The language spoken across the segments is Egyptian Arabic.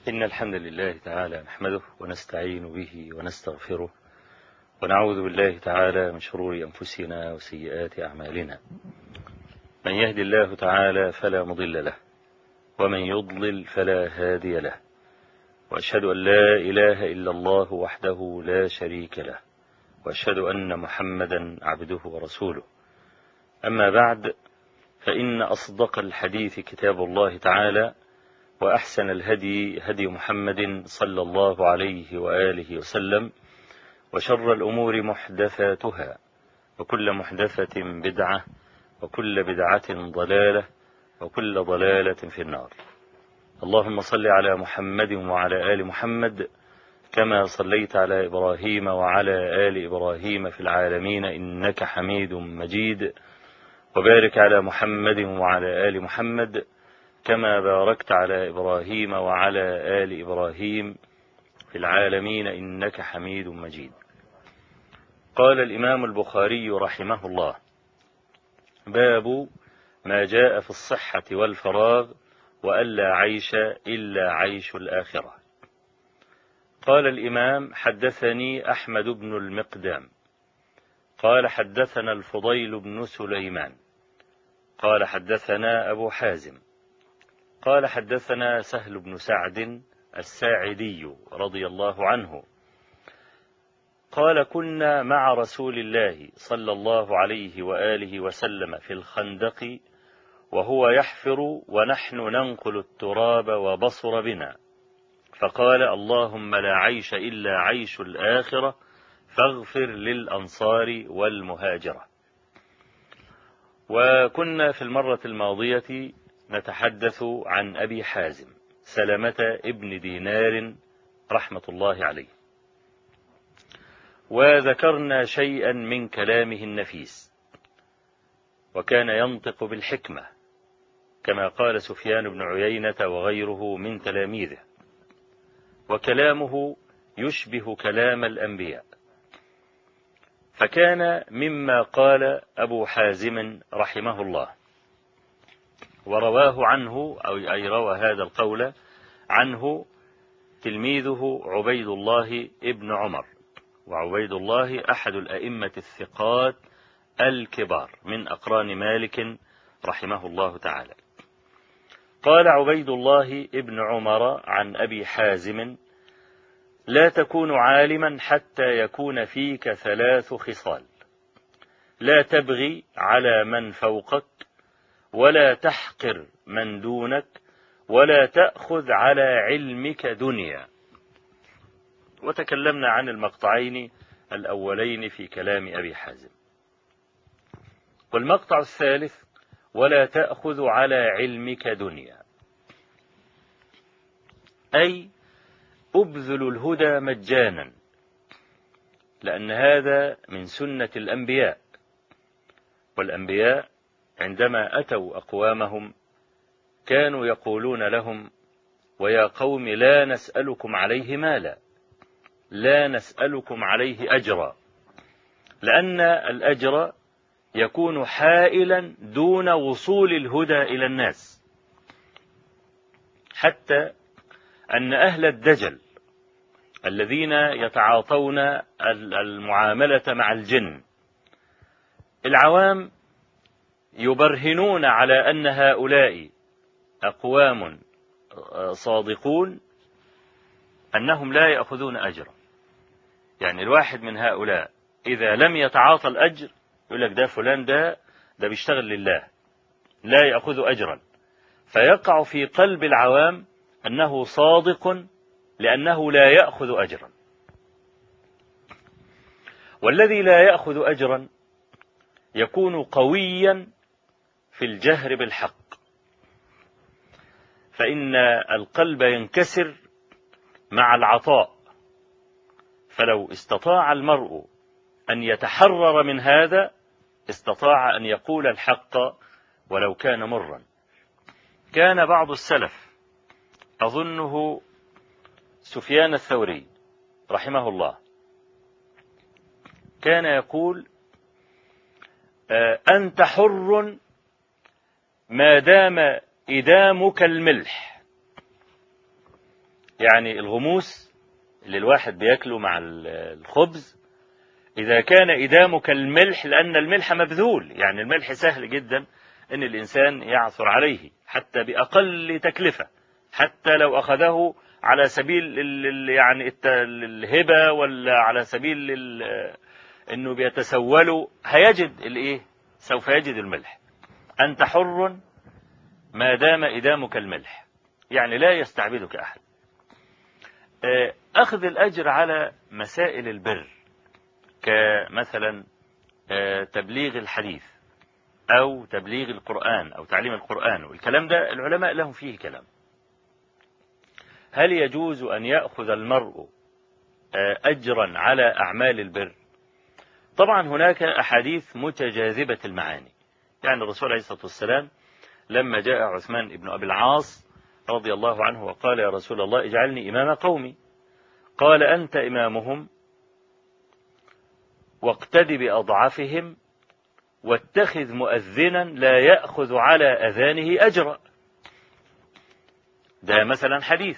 إن الحمد لله تعالى نحمده ونستعين به ونستغفره ونعوذ بالله تعالى من شرور أنفسنا وسيئات أعمالنا من يهد الله تعالى فلا مضل له ومن يضلل فلا هادي له وأشهد أن لا إله إلا الله وحده لا شريك له وأشهد أن محمدا عبده ورسوله أما بعد فإن أصدق الحديث كتاب الله تعالى وأحسن الهدي هدي محمد صلى الله عليه وآله وسلم وشر الأمور محدثاتها وكل محدثة بدعة وكل بدعة ضلالة وكل ضلالة في النار اللهم صل على محمد وعلى آل محمد كما صليت على إبراهيم وعلى آل إبراهيم في العالمين إنك حميد مجيد وبارك على محمد وعلى آل محمد كما باركت على إبراهيم وعلى آل إبراهيم في العالمين إنك حميد مجيد قال الإمام البخاري رحمه الله باب ما جاء في الصحة والفراغ وألا عيش إلا عيش الآخرة قال الإمام حدثني أحمد بن المقدام قال حدثنا الفضيل بن سليمان قال حدثنا أبو حازم قال حدثنا سهل بن سعد الساعدي رضي الله عنه قال كنا مع رسول الله صلى الله عليه وآله وسلم في الخندق وهو يحفر ونحن ننقل التراب وبصر بنا فقال اللهم لا عيش إلا عيش الآخرة فاغفر للأنصار والمهاجرة وكنا في المرة الماضية نتحدث عن أبي حازم سلمة ابن دينار رحمة الله عليه وذكرنا شيئا من كلامه النفيس وكان ينطق بالحكمة كما قال سفيان بن عيينة وغيره من تلاميذه وكلامه يشبه كلام الأنبياء فكان مما قال أبو حازم رحمه الله ورواه عنه أو أي روى هذا القول عنه تلميذه عبيد الله ابن عمر وعبيد الله أحد الأئمة الثقات الكبار من أقران مالك رحمه الله تعالى قال عبيد الله ابن عمر عن أبي حازم لا تكون عالما حتى يكون فيك ثلاث خصال لا تبغي على من فوقك ولا تحقر من دونك ولا تأخذ على علمك دنيا وتكلمنا عن المقطعين الأولين في كلام أبي حازم والمقطع الثالث ولا تأخذ على علمك دنيا أي أبذل الهدى مجانا لأن هذا من سنة الأنبياء والأنبياء عندما أتوا أقوامهم كانوا يقولون لهم ويا قوم لا نسألكم عليه مالا لا نسألكم عليه أجرا لأن الأجر يكون حائلا دون وصول الهدى إلى الناس حتى أن أهل الدجل الذين يتعاطون المعاملة مع الجن العوام يبرهنون على أن هؤلاء أقوام صادقون أنهم لا يأخذون أجرا يعني الواحد من هؤلاء إذا لم يتعاطى الأجر يقول لك ده فلان ده ده بيشتغل لله لا يأخذ أجرا فيقع في قلب العوام أنه صادق لأنه لا يأخذ أجرا والذي لا يأخذ أجرا يكون قويا في الجهر بالحق فإن القلب ينكسر مع العطاء فلو استطاع المرء أن يتحرر من هذا استطاع أن يقول الحق ولو كان مرا كان بعض السلف أظنه سفيان الثوري رحمه الله كان يقول أنت حر ما دام إدامك الملح يعني الغموس اللي الواحد بياكله مع الخبز إذا كان إدامه كالملح لأن الملح مبذول يعني الملح سهل جدا أن الإنسان يعثر عليه حتى بأقل تكلفة حتى لو أخذه على سبيل يعني الهبة ولا على سبيل أنه بيتسوله هيجد الإيه سوف يجد الملح أنت حر ما دام إدامك الملح يعني لا يستعبدك أحد آه، أخذ الأجر على مسائل البر كمثلا آه، تبليغ الحديث أو تبليغ القرآن أو تعليم القرآن والكلام ده العلماء لهم فيه كلام هل يجوز أن يأخذ المرء آه، أجرا على أعمال البر طبعا هناك أحاديث متجاذبة المعاني يعني الرسول عليه الصلاة والسلام لما جاء عثمان بن أبي العاص رضي الله عنه وقال يا رسول الله اجعلني إمام قومي قال أنت إمامهم واقتد بأضعفهم واتخذ مؤذنا لا يأخذ على أذانه أجرا ده مثلا حديث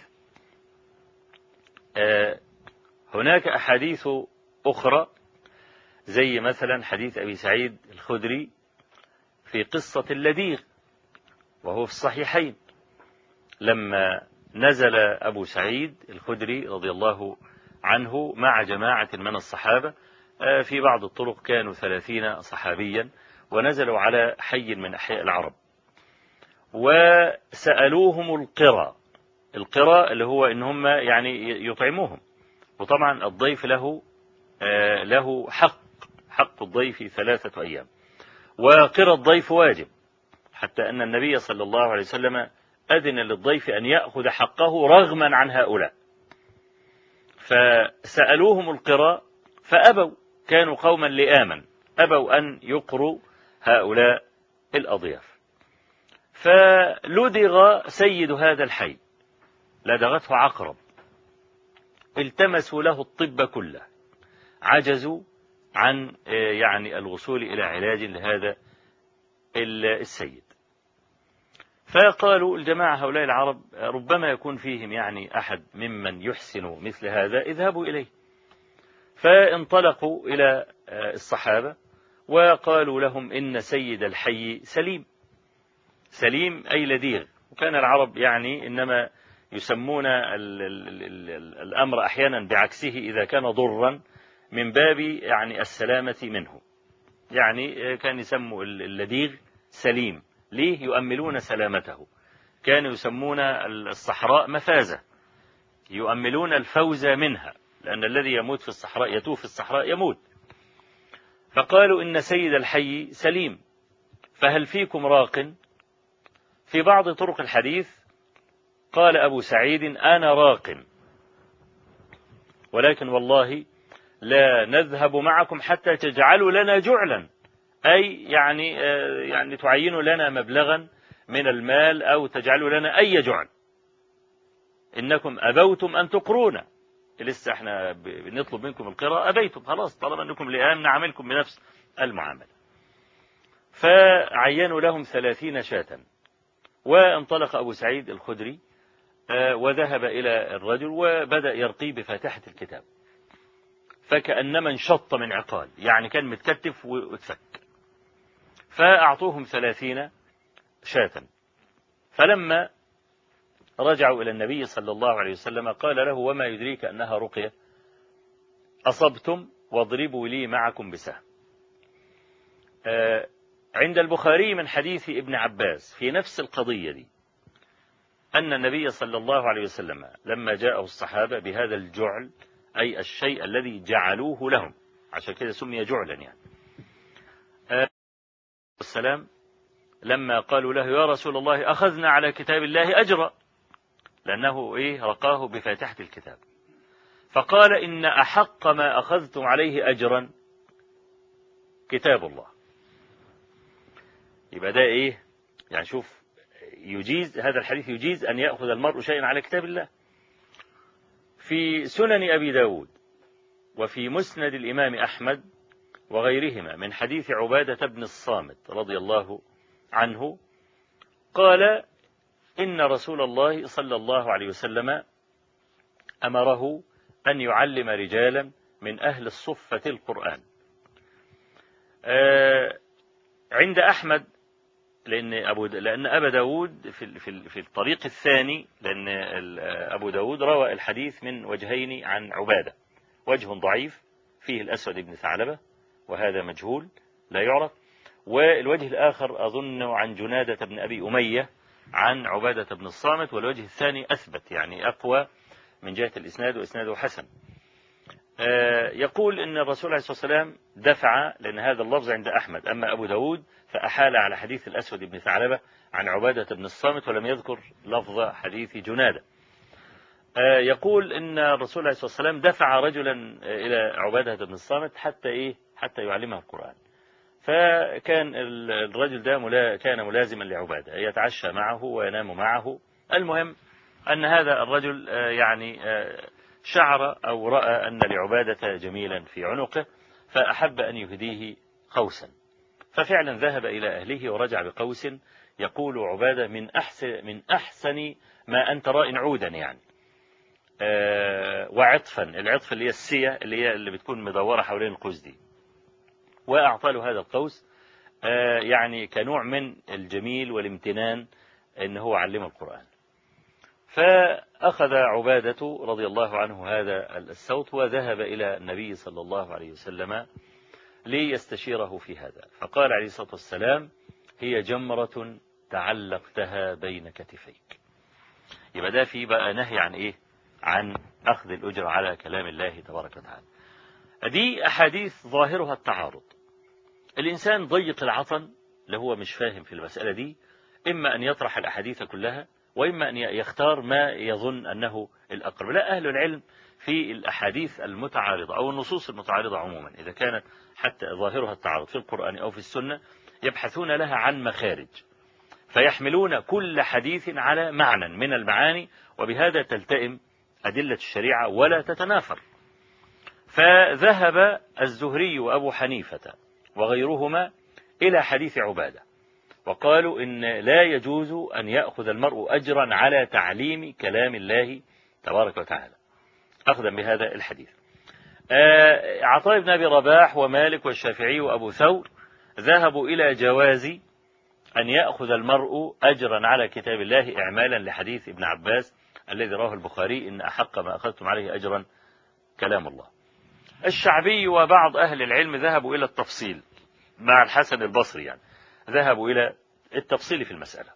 آه، هناك أحاديث أخرى زي مثلا حديث أبي سعيد الخدري في قصة اللديغ وهو في الصحيحين لما نزل أبو سعيد الخدري رضي الله عنه مع جماعة من الصحابة آه، في بعض الطرق كانوا ثلاثين صحابيا ونزلوا على حي من أحياء العرب وسألوهم القرى القرى اللي هو إن هم يعني يطعموهم وطبعا الضيف له آه، له حق حق الضيف ثلاثة أيام وقرى الضيف واجب حتى أن النبي صلى الله عليه وسلم أذن للضيف أن يأخذ حقه رغما عن هؤلاء فسألوهم القراء فأبوا كانوا قوما لآما أبوا أن يقروا هؤلاء الأضياف فلدغ سيد هذا الحي لدغته عقرب التمسوا له الطب كله عجزوا عن يعني الوصول إلى علاج لهذا السيد فقالوا الجماعة هؤلاء العرب ربما يكون فيهم يعني أحد ممن يحسن مثل هذا اذهبوا إليه فانطلقوا إلى الصحابة وقالوا لهم إن سيد الحي سليم سليم أي لديغ وكان العرب يعني إنما يسمون الأمر أحيانا بعكسه إذا كان ضرا من باب يعني السلامة منه يعني كان يسموا اللديغ سليم ليه يؤملون سلامته كانوا يسمون الصحراء مفازة يؤملون الفوز منها لأن الذي يموت في الصحراء يتوه في الصحراء يموت فقالوا إن سيد الحي سليم فهل فيكم راق في بعض طرق الحديث قال أبو سعيد أنا راق ولكن والله لا نذهب معكم حتى تجعلوا لنا جعلا أي يعني آه، يعني تعينوا لنا مبلغا من المال أو تجعلوا لنا أي جعل إنكم أبوتم أن تقرونا لسه احنا بنطلب منكم القراءة أبيتم خلاص طالما أنكم لآن نعملكم بنفس المعاملة فعينوا لهم ثلاثين شاة وانطلق أبو سعيد الخدري آه، وذهب إلى الرجل وبدأ يرقي بفاتحة الكتاب فكأنما انشط من عقال يعني كان متكتف واتفك فأعطوهم ثلاثين شاة فلما رجعوا إلى النبي صلى الله عليه وسلم قال له وما يدريك أنها رقية أصبتم واضربوا لي معكم بسهم آه، عند البخاري من حديث ابن عباس في نفس القضية دي أن النبي صلى الله عليه وسلم لما جاءه الصحابة بهذا الجعل أي الشيء الذي جعلوه لهم عشان كده سمي جعلا يعني السلام لما قالوا له يا رسول الله أخذنا على كتاب الله أجرا لأنه إيه رقاه بفاتحة الكتاب فقال إن أحق ما أخذتم عليه أجرا كتاب الله يبقى ده إيه يعني شوف يجيز هذا الحديث يجيز أن يأخذ المرء شيئا على كتاب الله في سنن أبي داود وفي مسند الإمام أحمد وغيرهما من حديث عبادة بن الصامت رضي الله عنه قال إن رسول الله صلى الله عليه وسلم أمره أن يعلم رجالا من أهل الصفة القرآن آه، عند أحمد لأن أبو لأن أبا داود في في في الطريق الثاني لأن أبو داود روى الحديث من وجهين عن عبادة وجه ضعيف فيه الأسود بن ثعلبة وهذا مجهول لا يعرف والوجه الآخر أظن عن جنادة بن أبي أمية عن عبادة بن الصامت والوجه الثاني أثبت يعني أقوى من جهة الإسناد وإسناده حسن آه، يقول إن الرسول عليه الصلاة والسلام دفع لأن هذا اللفظ عند أحمد أما أبو داود فأحال على حديث الأسود بن ثعلبة عن عبادة بن الصامت ولم يذكر لفظ حديث جنادة آه، يقول إن الرسول عليه الصلاة والسلام دفع رجلا إلى عبادة بن الصامت حتى إيه حتى يعلمه القرآن فكان الرجل ده ملا كان ملازما لعبادة يتعشى معه وينام معه المهم أن هذا الرجل آه، يعني شعر أو رأى أن لعبادة جميلا في عنقه فأحب أن يهديه قوسا ففعلا ذهب إلى أهله ورجع بقوس يقول عبادة من أحسن, من أحسن ما أنت راء عودا يعني آه وعطفا العطف اللي هي السية اللي هي اللي بتكون مدورة حوالين القوس دي وأعطى له هذا القوس آه يعني كنوع من الجميل والامتنان ان هو علمه القرآن فأخذ عبادة رضي الله عنه هذا الصوت وذهب إلى النبي صلى الله عليه وسلم ليستشيره في هذا فقال عليه الصلاة والسلام هي جمرة تعلقتها بين كتفيك يبقى ده في بقى نهي عن إيه عن أخذ الأجر على كلام الله تبارك وتعالى دي أحاديث ظاهرها التعارض الإنسان ضيق العطن اللي هو مش فاهم في المسألة دي إما أن يطرح الأحاديث كلها وإما أن يختار ما يظن أنه الأقرب لا أهل العلم في الأحاديث المتعارضة أو النصوص المتعارضة عموما إذا كانت حتى ظاهرها التعارض في القرآن أو في السنة يبحثون لها عن مخارج فيحملون كل حديث على معنى من المعاني وبهذا تلتئم أدلة الشريعة ولا تتنافر فذهب الزهري وأبو حنيفة وغيرهما إلى حديث عبادة وقالوا إن لا يجوز أن يأخذ المرء أجرا على تعليم كلام الله تبارك وتعالى أخذا بهذا الحديث آه، عطاء بن أبي رباح ومالك والشافعي وأبو ثور ذهبوا إلى جواز أن يأخذ المرء أجرا على كتاب الله إعمالا لحديث ابن عباس الذي رواه البخاري إن أحق ما أخذتم عليه أجرا كلام الله الشعبي وبعض أهل العلم ذهبوا إلى التفصيل مع الحسن البصري يعني ذهبوا إلى التفصيل في المسألة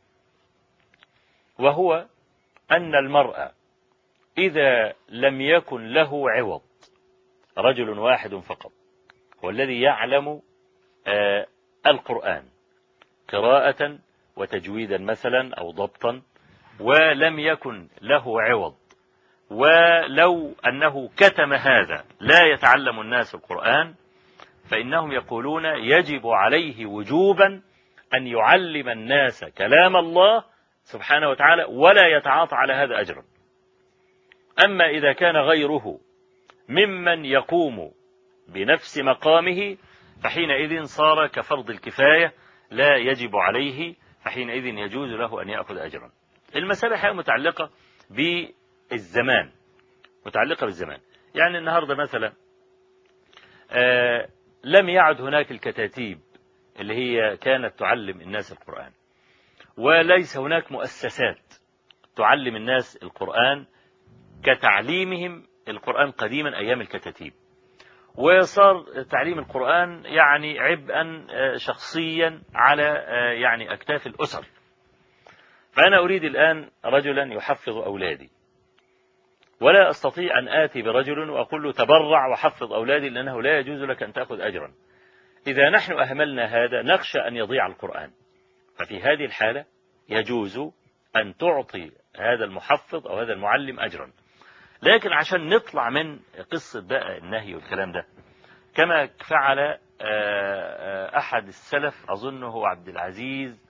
وهو أن المرأة إذا لم يكن له عوض رجل واحد فقط هو الذي يعلم آه القرآن قراءة وتجويدا مثلا أو ضبطا ولم يكن له عوض ولو أنه كتم هذا لا يتعلم الناس القرآن فإنهم يقولون يجب عليه وجوبا أن يعلم الناس كلام الله سبحانه وتعالى ولا يتعاطى على هذا أجرا أما إذا كان غيره ممن يقوم بنفس مقامه فحينئذ صار كفرض الكفاية لا يجب عليه فحينئذ يجوز له أن يأخذ أجرا المسألة هي متعلقة بالزمان متعلقة بالزمان يعني النهاردة مثلا آه لم يعد هناك الكتاتيب اللي هي كانت تعلم الناس القرآن وليس هناك مؤسسات تعلم الناس القرآن كتعليمهم القرآن قديما أيام الكتاتيب وصار تعليم القرآن يعني عبئا آه، شخصيا على آه، يعني أكتاف الأسر فأنا أريد الآن رجلا يحفظ أولادي ولا أستطيع أن آتي برجل وأقول له تبرع وحفظ أولادي لأنه لا يجوز لك أن تأخذ أجرا إذا نحن أهملنا هذا نخشى أن يضيع القرآن ففي هذه الحالة يجوز أن تعطي هذا المحفظ أو هذا المعلم أجرا لكن عشان نطلع من قصة بقى النهي والكلام ده كما فعل آه، آه، أحد السلف أظنه هو عبد العزيز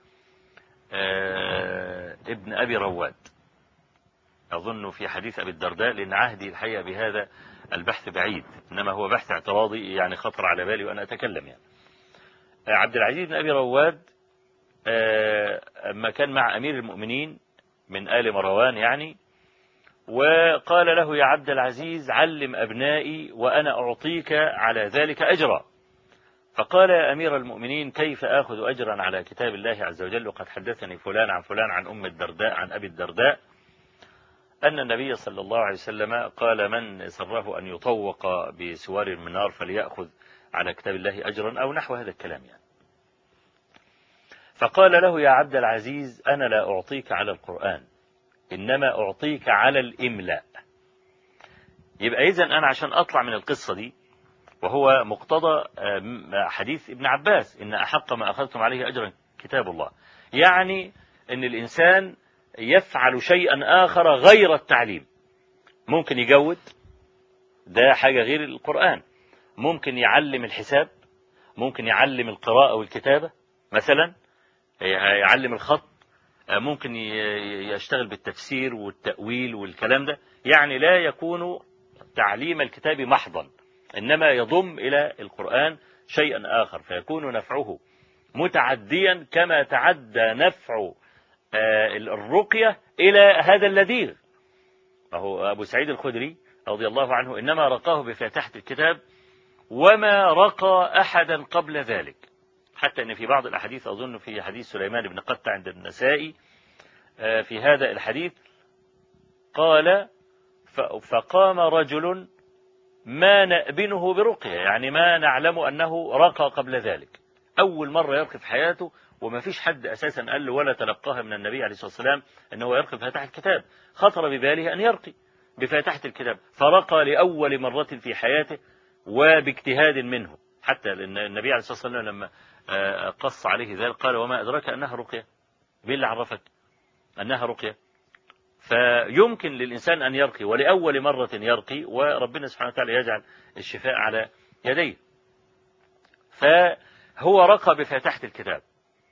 آه، ابن أبي رواد أظن في حديث أبي الدرداء لأن عهدي الحقيقة بهذا البحث بعيد إنما هو بحث اعتراضي يعني خطر على بالي وأنا أتكلم يعني عبد العزيز بن أبي رواد أما كان مع أمير المؤمنين من آل مروان يعني وقال له يا عبد العزيز علم أبنائي وأنا أعطيك على ذلك أجرا فقال يا أمير المؤمنين كيف آخذ أجرا على كتاب الله عز وجل وقد حدثني فلان عن فلان عن أم الدرداء عن أبي الدرداء أن النبي صلى الله عليه وسلم قال من سره أن يطوق بسوار من نار فليأخذ على كتاب الله أجرا أو نحو هذا الكلام يعني فقال له يا عبد العزيز أنا لا أعطيك على القرآن إنما أعطيك على الإملاء يبقى إذن أنا عشان أطلع من القصة دي وهو مقتضى حديث ابن عباس إن أحق ما أخذتم عليه أجرا كتاب الله يعني أن الإنسان يفعل شيئا آخر غير التعليم ممكن يجود ده حاجة غير القرآن ممكن يعلم الحساب ممكن يعلم القراءة والكتابة مثلا يعلم الخط ممكن يشتغل بالتفسير والتأويل والكلام ده يعني لا يكون تعليم الكتاب محضا إنما يضم إلى القرآن شيئا آخر فيكون نفعه متعديا كما تعدى نفع الرقية إلى هذا اللذيذ فهو أبو سعيد الخدري رضي الله عنه إنما رقاه بفاتحة الكتاب وما رقى أحدا قبل ذلك حتى أن في بعض الأحاديث أظن في حديث سليمان بن قتة عند النسائي في هذا الحديث قال فقام رجل ما نأبنه برقية يعني ما نعلم أنه رقى قبل ذلك أول مرة يرقي في حياته وما فيش حد أساسا قال له ولا تلقاها من النبي عليه الصلاة والسلام أنه يرقي بفاتحة الكتاب خطر بباله أن يرقي بفاتحة الكتاب فرقى لأول مرة في حياته وباجتهاد منه حتى لأن النبي عليه الصلاة والسلام لما قص عليه ذلك قال وما أدراك أنها رقية مين اللي عرفك أنها رقية فيمكن للإنسان أن يرقي ولأول مرة يرقي وربنا سبحانه وتعالى يجعل الشفاء على يديه فهو رقى بفاتحة الكتاب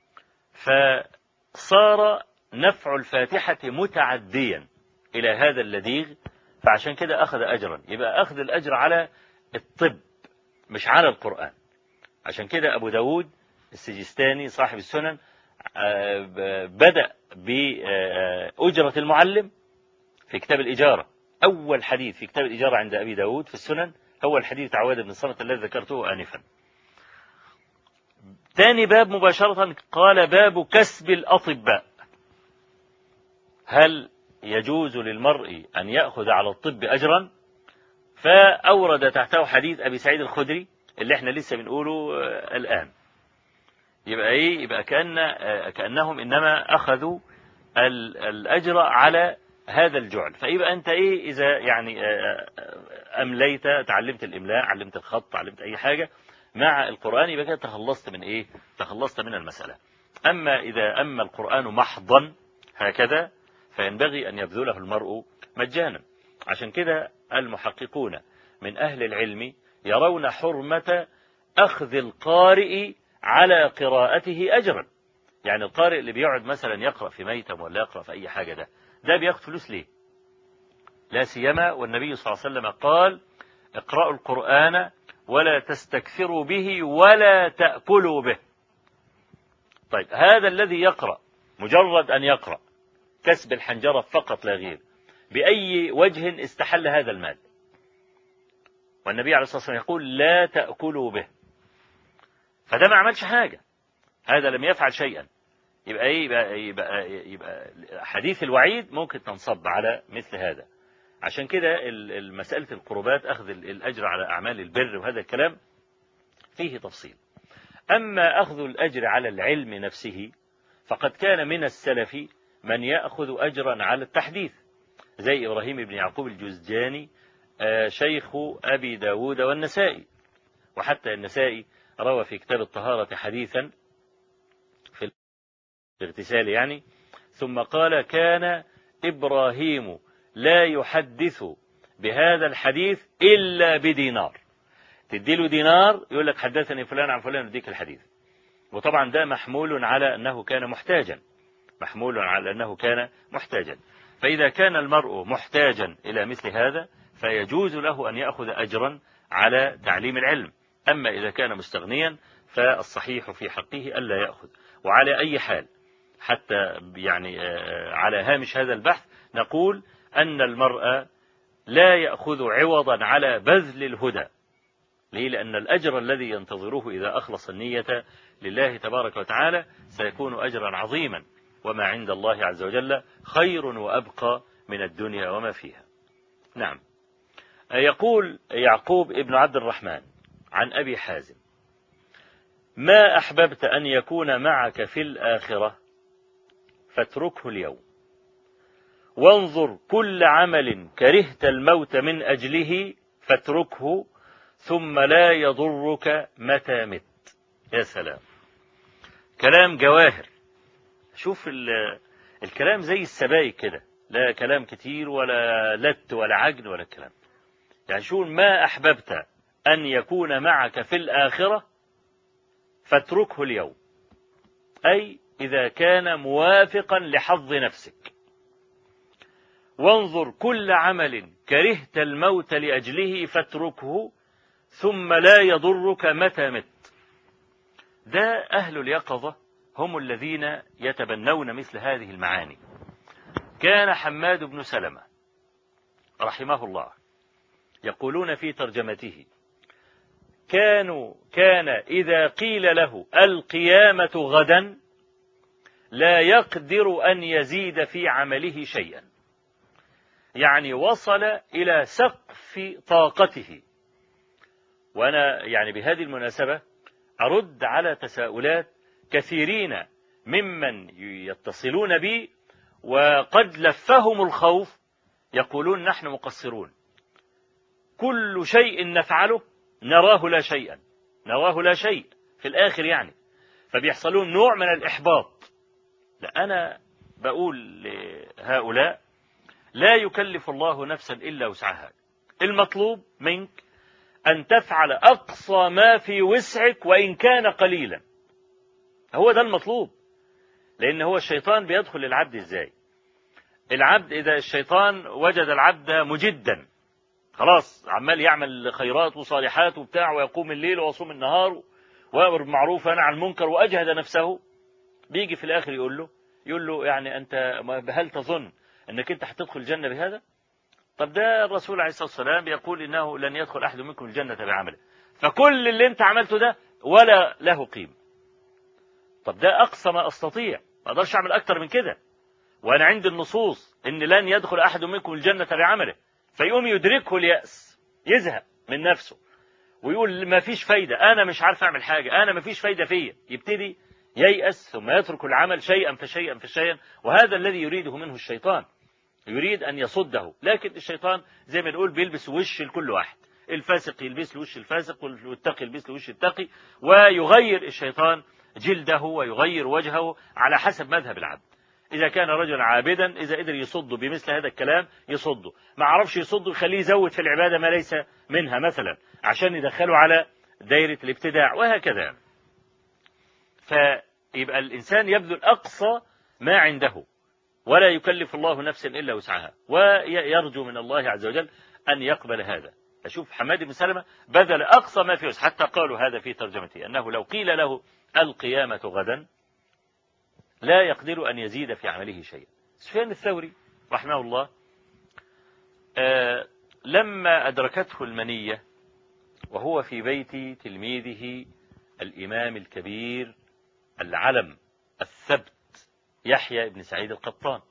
فصار نفع الفاتحة متعديا إلى هذا اللذيذ فعشان كده أخذ أجرا يبقى أخذ الأجر على الطب مش على القرآن عشان كده أبو داود السجستاني صاحب السنن بدأ بأجرة المعلم في كتاب الإجارة أول حديث في كتاب الإجارة عند أبي داود في السنن هو الحديث عواد بن صمت الذي ذكرته آنفا ثاني باب مباشرة قال باب كسب الأطباء هل يجوز للمرء أن يأخذ على الطب أجرا فأورد تحته حديث أبي سعيد الخدري اللي احنا لسه بنقوله الآن يبقى ايه يبقى كأن كأنهم إنما أخذوا الأجر على هذا الجعل فيبقى أنت إيه إذا يعني أمليت تعلمت الإملاء علمت الخط علمت أي حاجة مع القرآن يبقى كده تخلصت من إيه تخلصت من المسألة أما إذا أما القرآن محضا هكذا فينبغي أن يبذله المرء مجانا عشان كده المحققون من أهل العلم يرون حرمة أخذ القارئ على قراءته أجرا يعني القارئ اللي بيقعد مثلا يقرأ في ميتم ولا يقرأ في أي حاجة ده ده بياخد فلوس ليه لا سيما والنبي صلى الله عليه وسلم قال اقرأوا القرآن ولا تستكثروا به ولا تأكلوا به طيب هذا الذي يقرأ مجرد أن يقرأ كسب الحنجرة فقط لا غير بأي وجه استحل هذا المال والنبي عليه الصلاة والسلام يقول لا تأكلوا به فده ما عملش حاجة هذا لم يفعل شيئا يبقى ايه يبقى, يبقى, يبقى حديث الوعيد ممكن تنصب على مثل هذا عشان كده مسألة القربات أخذ الأجر على أعمال البر وهذا الكلام فيه تفصيل أما أخذ الأجر على العلم نفسه فقد كان من السلف من يأخذ أجرا على التحديث زي إبراهيم بن يعقوب الجزجاني شيخ أبي داود والنسائي وحتى النسائي روى في كتاب الطهارة حديثا في الاغتسال يعني ثم قال كان إبراهيم لا يحدث بهذا الحديث إلا بدينار تديله دينار يقول لك حدثني فلان عن فلان يديك الحديث وطبعا ده محمول على أنه كان محتاجا محمول على أنه كان محتاجا فإذا كان المرء محتاجا إلى مثل هذا فيجوز له أن يأخذ أجرا على تعليم العلم أما إذا كان مستغنيا فالصحيح في حقه ألا يأخذ وعلى أي حال حتى يعني على هامش هذا البحث نقول أن المرء لا يأخذ عوضا على بذل الهدى ليه لأن الأجر الذي ينتظره إذا أخلص النية لله تبارك وتعالى سيكون أجرا عظيما وما عند الله عز وجل خير وأبقى من الدنيا وما فيها نعم يقول يعقوب ابن عبد الرحمن عن أبي حازم ما أحببت أن يكون معك في الآخرة فاتركه اليوم وانظر كل عمل كرهت الموت من أجله فاتركه ثم لا يضرك متى مت يا سلام كلام جواهر شوف الكلام زي السبايك كده لا كلام كتير ولا لت ولا عجن ولا كلام يعني شو ما أحببت أن يكون معك في الآخرة فاتركه اليوم أي إذا كان موافقا لحظ نفسك وانظر كل عمل كرهت الموت لأجله فاتركه ثم لا يضرك متى مت ده أهل اليقظة هم الذين يتبنون مثل هذه المعاني كان حماد بن سلمة رحمه الله يقولون في ترجمته كانوا كان إذا قيل له القيامة غدا لا يقدر أن يزيد في عمله شيئا يعني وصل إلى سقف طاقته وأنا يعني بهذه المناسبة أرد على تساؤلات كثيرين ممن يتصلون بي وقد لفهم الخوف يقولون نحن مقصرون كل شيء نفعله نراه لا شيئا نراه لا شيء في الآخر يعني فبيحصلون نوع من الإحباط لا أنا بقول لهؤلاء لا يكلف الله نفسا إلا وسعها المطلوب منك أن تفعل أقصى ما في وسعك وإن كان قليلا هو ده المطلوب لأن هو الشيطان بيدخل العبد إزاي العبد إذا الشيطان وجد العبد مجدا خلاص عمال يعمل خيرات وصالحات وبتاع ويقوم الليل ويصوم النهار ويأمر بالمعروف وينهى عن المنكر وأجهد نفسه بيجي في الآخر يقول له يقول له يعني أنت هل تظن أنك أنت هتدخل الجنة بهذا؟ طب ده الرسول عليه الصلاة والسلام يقول إنه لن يدخل أحد منكم الجنة بعمله فكل اللي أنت عملته ده ولا له قيمة طب ده أقصى ما أستطيع ما أقدرش أعمل أكتر من كده وأنا عندي النصوص إن لن يدخل أحد منكم الجنة بعمله فيقوم يدركه اليأس يزهق من نفسه ويقول ما فيش فايدة أنا مش عارف أعمل حاجة أنا ما فيش فايدة فيا يبتدي ييأس ثم يترك العمل شيئا فشيئا فشيئا وهذا الذي يريده منه الشيطان يريد أن يصده لكن الشيطان زي ما نقول بيلبس وش لكل واحد الفاسق يلبس له وش الفاسق والتقي يلبس له وش التقي ويغير الشيطان جلده ويغير وجهه على حسب مذهب العبد إذا كان رجلا عابدا إذا قدر يصده بمثل هذا الكلام يصده ما عرفش يصده يخليه يزود في العبادة ما ليس منها مثلا عشان يدخله على دايرة الابتداع وهكذا فيبقى الإنسان يبذل أقصى ما عنده ولا يكلف الله نفسا إلا وسعها ويرجو من الله عز وجل أن يقبل هذا أشوف حماد بن سلمة بذل أقصى ما في وسع حتى قالوا هذا في ترجمته أنه لو قيل له القيامة غدا لا يقدر أن يزيد في عمله شيئا سفيان الثوري رحمه الله آه لما أدركته المنية وهو في بيت تلميذه الإمام الكبير العلم الثبت يحيى بن سعيد القطان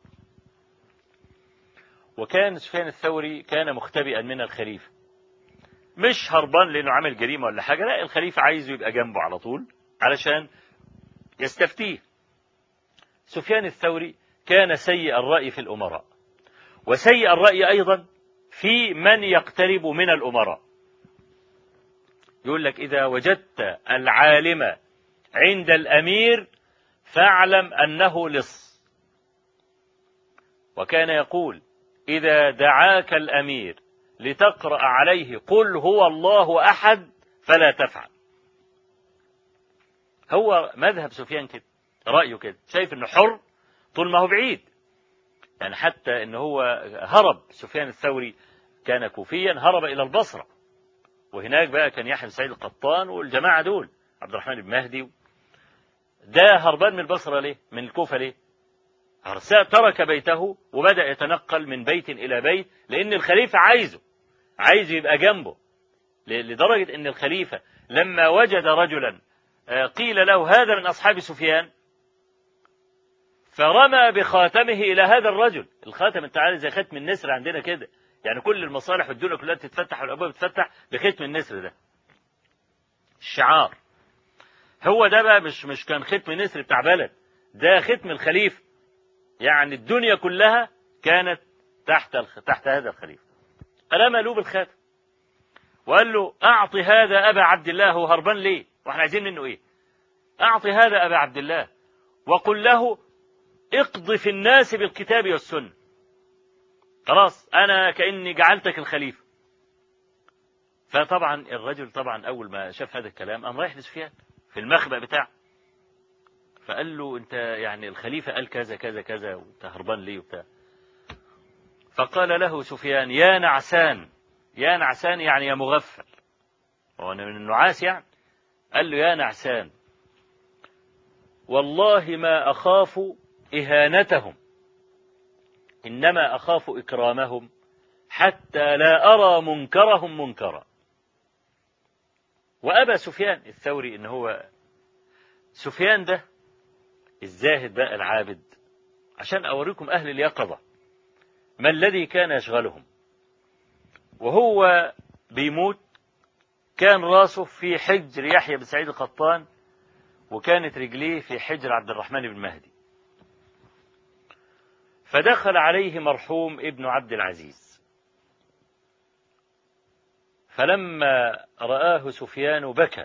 وكان سفيان الثوري كان مختبئا من الخليفة مش هربان لأنه عمل جريمة ولا حاجة لا الخليفة عايزه يبقى جنبه على طول علشان يستفتيه سفيان الثوري كان سيء الرأي في الأمراء وسيء الرأي أيضا في من يقترب من الأمراء يقول لك إذا وجدت العالم عند الأمير فاعلم أنه لص وكان يقول إذا دعاك الأمير لتقرأ عليه قل هو الله أحد فلا تفعل هو مذهب سفيان كده رأيه كده شايف انه حر طول ما هو بعيد يعني حتى ان هو هرب سفيان الثوري كان كوفيا هرب الى البصرة وهناك بقى كان يحيى بن سعيد القطان والجماعة دول عبد الرحمن بن مهدي ده هربان من البصرة ليه من الكوفة ليه ترك بيته وبدأ يتنقل من بيت إلى بيت لأن الخليفة عايزه عايزه يبقى جنبه لدرجة أن الخليفة لما وجد رجلا آه، قيل له هذا من أصحاب سفيان فرمى بخاتمه إلى هذا الرجل الخاتم انت عارف زي ختم النسر عندنا كده يعني كل المصالح والدنيا كلها تتفتح والأبواب تتفتح بختم النسر ده الشعار هو ده بقى مش مش كان ختم نسر بتاع بلد ده ختم الخليفة يعني الدنيا كلها كانت تحت تحت هذا الخليفة رمى له بالخاتم وقال له أعطي هذا أبا عبد الله هو هربان ليه واحنا عايزين منه إيه أعطي هذا أبا عبد الله وقل له اقض في الناس بالكتاب والسنة خلاص أنا كأني جعلتك الخليفة فطبعا الرجل طبعا أول ما شاف هذا الكلام قام رايح لسفيان في المخبأ بتاعه فقال له أنت يعني الخليفة قال كذا كذا كذا وأنت هربان ليه وبتاع فقال له سفيان يا نعسان يا نعسان يعني يا مغفل هو من النعاس يعني قال له يا نعسان والله ما أخاف إهانتهم إنما أخاف إكرامهم حتى لا أرى منكرهم منكرا وأبى سفيان الثوري إن هو سفيان ده الزاهد بقى العابد عشان أوريكم أهل اليقظة ما الذي كان يشغلهم وهو بيموت كان راسه في حجر يحيى بن سعيد القطان وكانت رجليه في حجر عبد الرحمن بن مهدي فدخل عليه مرحوم ابن عبد العزيز فلما رآه سفيان بكى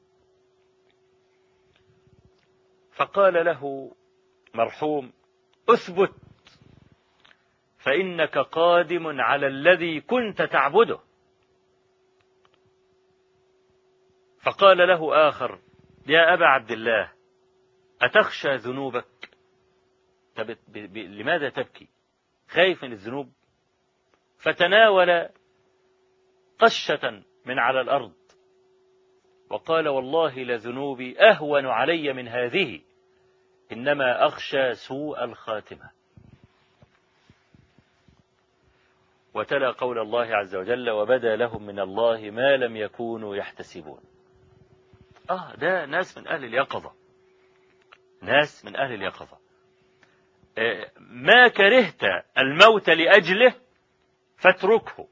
فقال له مرحوم اثبت فإنك قادم على الذي كنت تعبده فقال له آخر يا أبا عبد الله أتخشى ذنوبك طب لماذا تبكي خايف من الذنوب فتناول قشة من على الأرض وقال والله لذنوبي أهون علي من هذه إنما أخشى سوء الخاتمة وتلا قول الله عز وجل وبدا لهم من الله ما لم يكونوا يحتسبون آه ده ناس من أهل اليقظة ناس من أهل اليقظة آه ما كرهت الموت لأجله فاتركه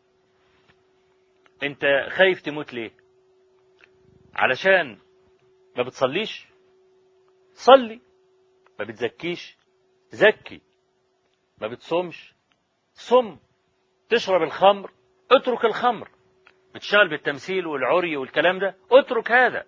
انت خايف تموت ليه علشان ما بتصليش صلي ما بتزكيش زكي ما بتصومش صم تشرب الخمر اترك الخمر بتشتغل بالتمثيل والعري والكلام ده اترك هذا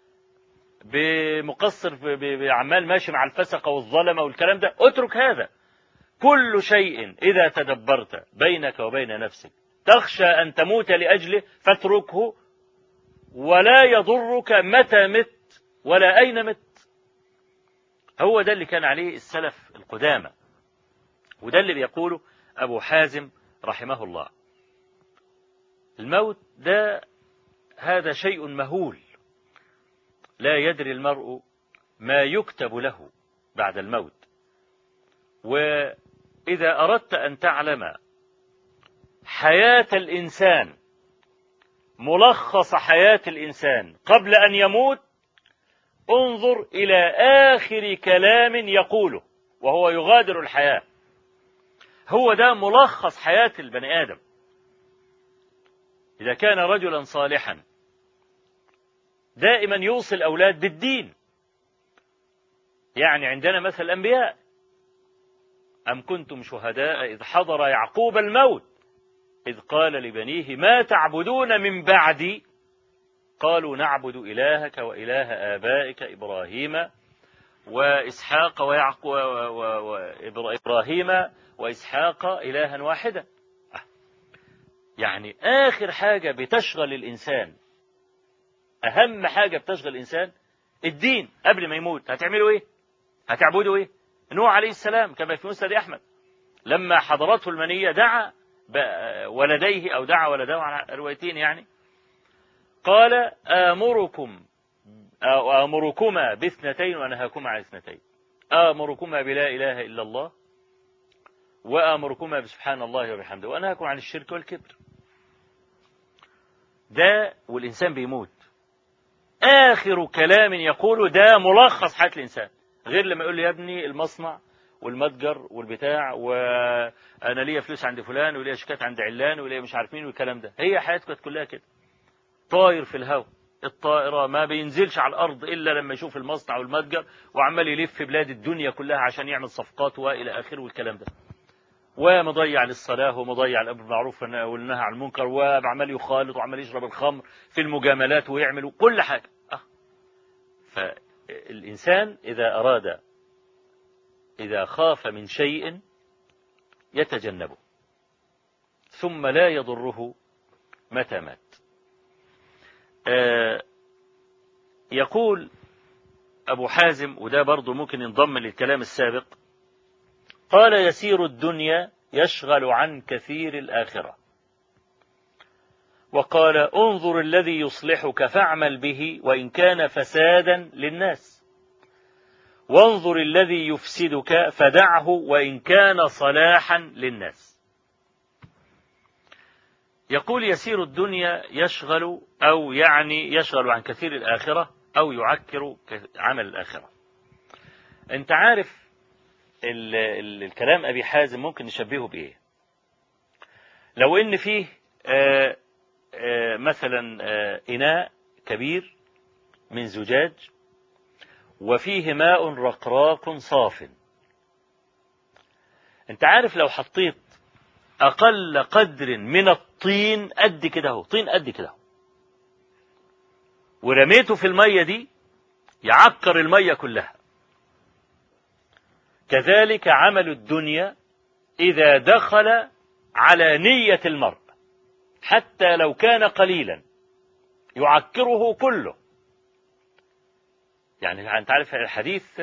بمقصر بعمال ماشي مع الفسقة والظلمة والكلام ده اترك هذا كل شيء إذا تدبرت بينك وبين نفسك تخشى أن تموت لأجله فاتركه ولا يضرك متى مت ولا أين مت هو ده اللي كان عليه السلف القدامى وده اللي بيقوله أبو حازم رحمه الله الموت ده هذا شيء مهول لا يدري المرء ما يكتب له بعد الموت وإذا أردت أن تعلم حياة الإنسان ملخص حياة الإنسان قبل أن يموت انظر إلى آخر كلام يقوله وهو يغادر الحياة هو ده ملخص حياة البني آدم إذا كان رجلا صالحا دائما يوصي الأولاد بالدين يعني عندنا مثل الأنبياء أم كنتم شهداء إذ حضر يعقوب الموت إذ قال لبنيه ما تعبدون من بعدي قالوا نعبد إلهك وإله آبائك إبراهيم وإسحاق ويعقوب وإبراهيم وإسحاق إلها واحدا يعني آخر حاجة بتشغل الإنسان أهم حاجة بتشغل الإنسان الدين قبل ما يموت هتعملوا إيه هتعبدوا إيه نوح عليه السلام كما في مسند أحمد لما حضرته المنية دعا ولديه أو دعا ولديه على روايتين يعني قال آمركم أو آمركما باثنتين وأنهاكما عن اثنتين آمركما بلا إله إلا الله وأمركما بسبحان الله وبحمده وأنهاكم عن الشرك والكبر ده والإنسان بيموت آخر كلام يقوله ده ملخص حياة الإنسان غير لما يقول لي يا ابني المصنع والمتجر والبتاع وانا ليا فلوس عند فلان وليا شيكات عند علان وليا مش عارف مين والكلام ده هي حياتك كانت كلها كده طاير في الهواء الطائرة ما بينزلش على الأرض إلا لما يشوف المصنع والمتجر وعمال يلف بلاد الدنيا كلها عشان يعمل صفقات وإلى آخره والكلام ده ومضيع للصلاة ومضيع الأمر بالمعروف والنهي عن المنكر وعمال يخالط وعمال يشرب الخمر في المجاملات ويعمل كل حاجة أه. فالإنسان إذا أراد إذا خاف من شيء يتجنبه ثم لا يضره متى مات آه يقول أبو حازم وده برضه ممكن ينضم للكلام السابق قال يسير الدنيا يشغل عن كثير الآخرة وقال انظر الذي يصلحك فاعمل به وإن كان فسادا للناس وانظر الذي يفسدك فدعه وإن كان صلاحا للناس يقول يسير الدنيا يشغل أو يعني يشغل عن كثير الآخرة أو يعكر عمل الآخرة أنت عارف ال ال الكلام أبي حازم ممكن نشبهه بإيه لو إن فيه آآ آآ مثلا آآ إناء كبير من زجاج وفيه ماء رقراق صاف انت عارف لو حطيت اقل قدر من الطين قد كده اهو طين قد كده اهو ورميته في المية دي يعكر المية كلها كذلك عمل الدنيا إذا دخل على نية المرء حتى لو كان قليلا يعكره كله يعني أنت عارف الحديث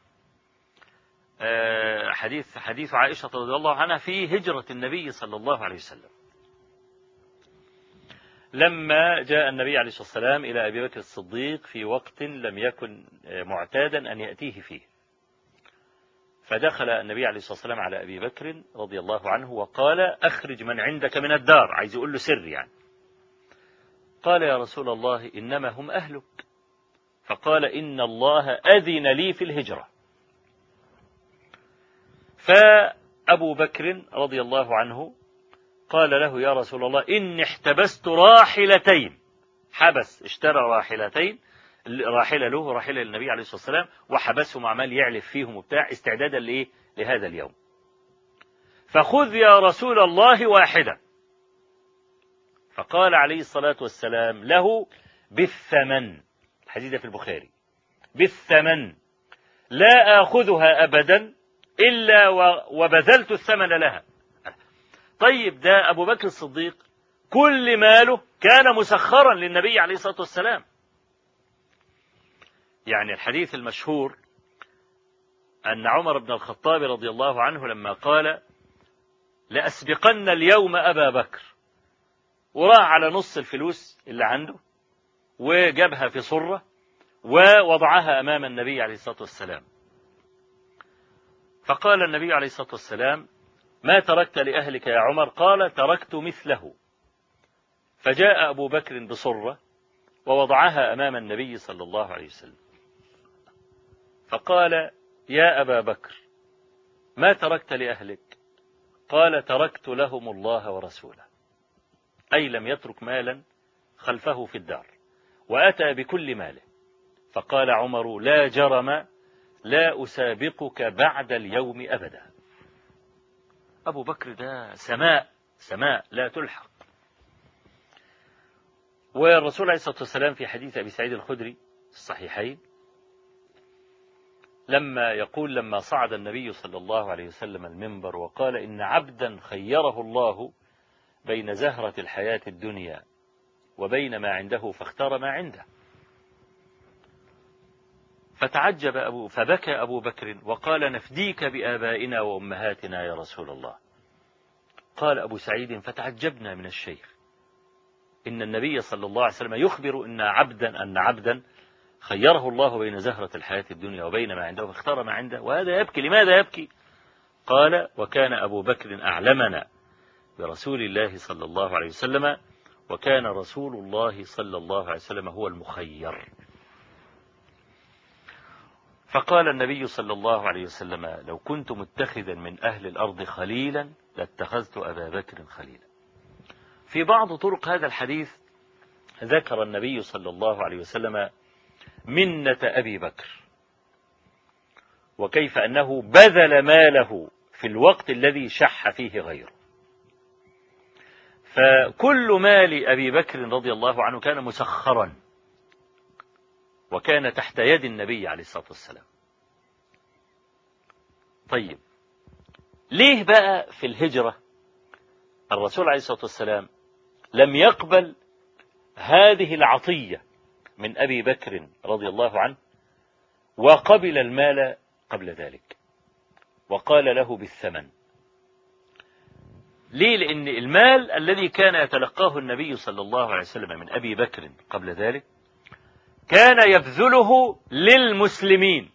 حديث حديث عائشة رضي الله عنها في هجرة النبي صلى الله عليه وسلم لما جاء النبي عليه الصلاة والسلام إلى أبي بكر الصديق في وقت لم يكن معتادا أن يأتيه فيه فدخل النبي عليه الصلاة والسلام على أبي بكر رضي الله عنه وقال أخرج من عندك من الدار عايز يقول له سر يعني قال يا رسول الله إنما هم أهلك فقال إن الله أذن لي في الهجرة فأبو بكر رضي الله عنه قال له يا رسول الله إني احتبست راحلتين حبس اشترى راحلتين راحلة له راحلة للنبي عليه الصلاة والسلام وحبسهم عمال يعلف فيهم وبتاع استعدادا لإيه لهذا اليوم فخذ يا رسول الله واحدة فقال عليه الصلاة والسلام له بالثمن الحديث في البخاري بالثمن لا آخذها أبدا إلا وبذلت الثمن لها طيب ده أبو بكر الصديق كل ماله كان مسخرا للنبي عليه الصلاة والسلام يعني الحديث المشهور أن عمر بن الخطاب رضي الله عنه لما قال لأسبقن اليوم أبا بكر وراح على نص الفلوس اللي عنده وجابها في صرة ووضعها أمام النبي عليه الصلاة والسلام فقال النبي عليه الصلاة والسلام ما تركت لأهلك يا عمر قال تركت مثله فجاء أبو بكر بصرة ووضعها أمام النبي صلى الله عليه وسلم فقال يا أبا بكر ما تركت لأهلك قال تركت لهم الله ورسوله أي لم يترك مالا خلفه في الدار وأتى بكل ماله فقال عمر لا جرم لا أسابقك بعد اليوم أبدا أبو بكر ده سماء سماء لا تلحق والرسول عليه الصلاة والسلام في حديث أبي سعيد الخدري الصحيحين لما يقول لما صعد النبي صلى الله عليه وسلم المنبر وقال إن عبدا خيره الله بين زهرة الحياة الدنيا وبين ما عنده فاختار ما عنده فتعجب أبو فبكى أبو بكر وقال نفديك بآبائنا وأمهاتنا يا رسول الله قال أبو سعيد فتعجبنا من الشيخ إن النبي صلى الله عليه وسلم يخبر إن عبدا أن عبدا خيره الله بين زهرة الحياة الدنيا وبين ما عنده فاختار ما عنده وهذا يبكي لماذا يبكي قال وكان أبو بكر أعلمنا برسول الله صلى الله عليه وسلم وكان رسول الله صلى الله عليه وسلم هو المخير فقال النبي صلى الله عليه وسلم لو كنت متخذا من أهل الأرض خليلا لاتخذت أبا بكر خليلا في بعض طرق هذا الحديث ذكر النبي صلى الله عليه وسلم منة أبي بكر وكيف أنه بذل ماله في الوقت الذي شح فيه غيره فكل مال أبي بكر رضي الله عنه كان مسخرا وكان تحت يد النبي عليه الصلاة والسلام طيب ليه بقى في الهجرة الرسول عليه الصلاة والسلام لم يقبل هذه العطية من أبي بكر رضي الله عنه وقبل المال قبل ذلك وقال له بالثمن ليه لأن المال الذي كان يتلقاه النبي صلى الله عليه وسلم من أبي بكر قبل ذلك كان يبذله للمسلمين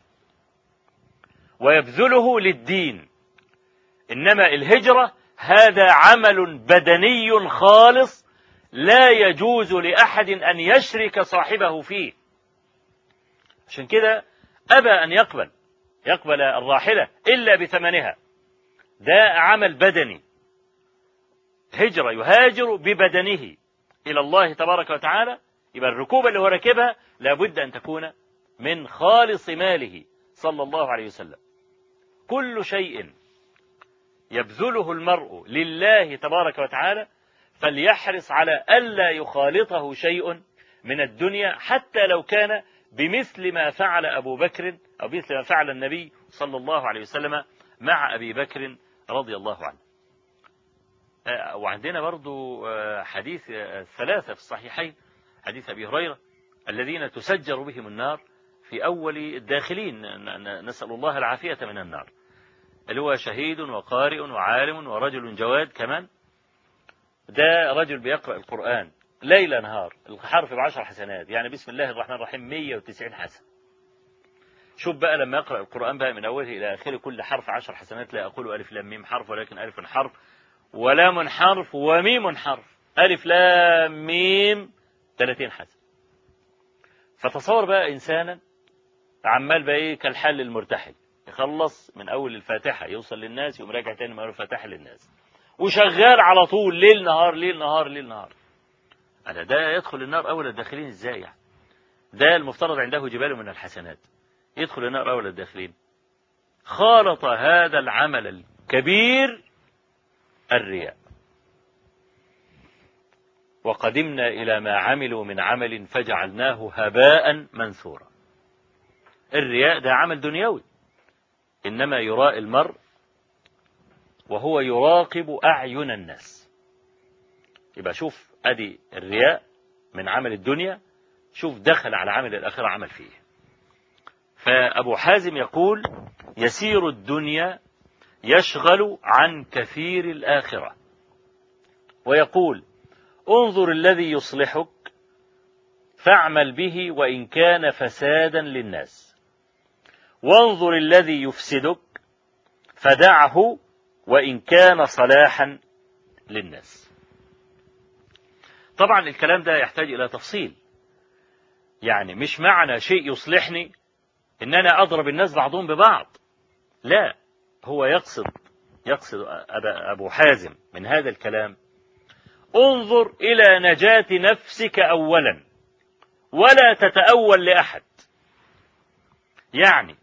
ويبذله للدين إنما الهجرة هذا عمل بدني خالص لا يجوز لأحد أن يشرك صاحبه فيه عشان كده أبى أن يقبل يقبل الراحلة إلا بثمنها ده عمل بدني هجرة يهاجر ببدنه إلى الله تبارك وتعالى يبقى الركوبة اللي هو راكبها لابد أن تكون من خالص ماله صلى الله عليه وسلم كل شيء يبذله المرء لله تبارك وتعالى فليحرص على ألا يخالطه شيء من الدنيا حتى لو كان بمثل ما فعل أبو بكر أو مثل ما فعل النبي صلى الله عليه وسلم مع أبي بكر رضي الله عنه وعندنا برضو حديث ثلاثة في الصحيحين حديث أبي هريرة الذين تسجر بهم النار في أول الداخلين نسأل الله العافية من النار اللي هو شهيد وقارئ وعالم ورجل جواد كمان ده رجل بيقرأ القرآن ليل نهار الحرف بعشر حسنات يعني بسم الله الرحمن الرحيم 190 حسن شوف بقى لما يقرأ القرآن بقى من أوله إلى آخره كل حرف عشر حسنات لا أقول ألف لام ميم حرف ولكن ألف حرف ولام حرف وميم حرف ألف لام ميم 30 حسن فتصور بقى إنسانا عمال بقى إيه كالحل المرتحل يخلص من أول الفاتحة يوصل للناس يقوم راجع تاني من أول الفاتحة للناس وشغال على طول ليل نهار ليل نهار ليل نهار أنا ده يدخل النار أول الداخلين إزاي يعني ده المفترض عنده جبال من الحسنات يدخل النار أول الداخلين خالط هذا العمل الكبير الرياء وقدمنا إلى ما عملوا من عمل فجعلناه هباء منثورا الرياء ده عمل دنيوي إنما يراء المرء وهو يراقب أعين الناس يبقى شوف أدي الرياء من عمل الدنيا شوف دخل على عمل الآخرة عمل فيه فأبو حازم يقول يسير الدنيا يشغل عن كثير الآخرة ويقول انظر الذي يصلحك فاعمل به وإن كان فسادا للناس وانظر الذي يفسدك فدعه وإن كان صلاحا للناس طبعا الكلام ده يحتاج إلى تفصيل يعني مش معنى شيء يصلحني إن أنا أضرب الناس بعضهم ببعض لا هو يقصد يقصد أبو حازم من هذا الكلام انظر إلى نجاة نفسك أولا ولا تتأول لأحد يعني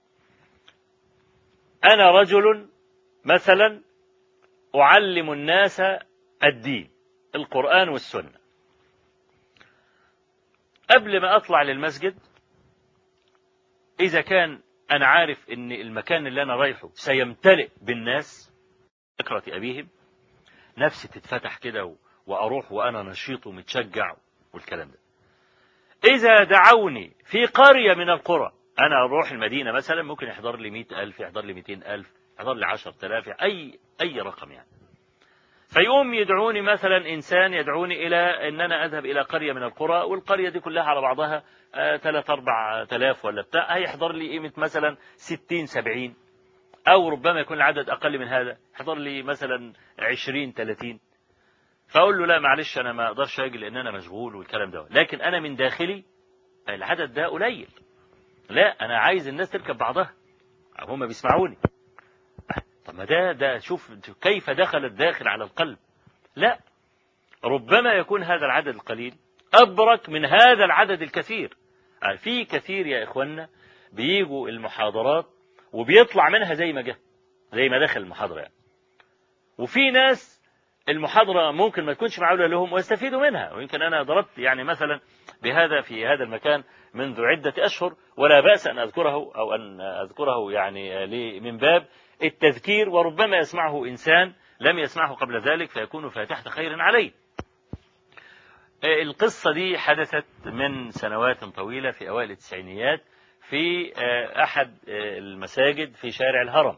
أنا رجل مثلا أعلم الناس الدين القرآن والسنة قبل ما أطلع للمسجد إذا كان أنا عارف إن المكان اللي أنا رايحه سيمتلئ بالناس فكرة أبيهم نفسي تتفتح كده وأروح وأنا نشيط ومتشجع والكلام ده إذا دعوني في قرية من القرى أنا أروح المدينة مثلا ممكن يحضر لي مئة ألف يحضر لي مئتين ألف يحضر لي عشر تلاف أي أي رقم يعني فيقوم يدعوني مثلا إنسان يدعوني إلى أن أنا أذهب إلى قرية من القرى والقرية دي كلها على بعضها ثلاث أربع تلاف ولا بتاع هيحضر لي قيمة مثلا ستين سبعين أو ربما يكون العدد أقل من هذا حضر لي مثلا 20 30 فأقول له لا معلش أنا ما أقدرش أجي لأن أنا مشغول والكلام ده لكن أنا من داخلي العدد ده قليل لا أنا عايز الناس تركب بعضها هم بيسمعوني طب ما ده ده شوف كيف دخل الداخل على القلب لا ربما يكون هذا العدد القليل أبرك من هذا العدد الكثير في كثير يا إخوانا بيجوا المحاضرات وبيطلع منها زي ما جه زي ما دخل المحاضرة يعني وفي ناس المحاضرة ممكن ما تكونش معقولة لهم ويستفيدوا منها ويمكن أنا ضربت يعني مثلا بهذا في هذا المكان منذ عدة أشهر ولا بأس أن أذكره أو أن أذكره يعني من باب التذكير وربما يسمعه إنسان لم يسمعه قبل ذلك فيكون فاتحة خير عليه القصة دي حدثت من سنوات طويلة في أوائل التسعينيات في أحد المساجد في شارع الهرم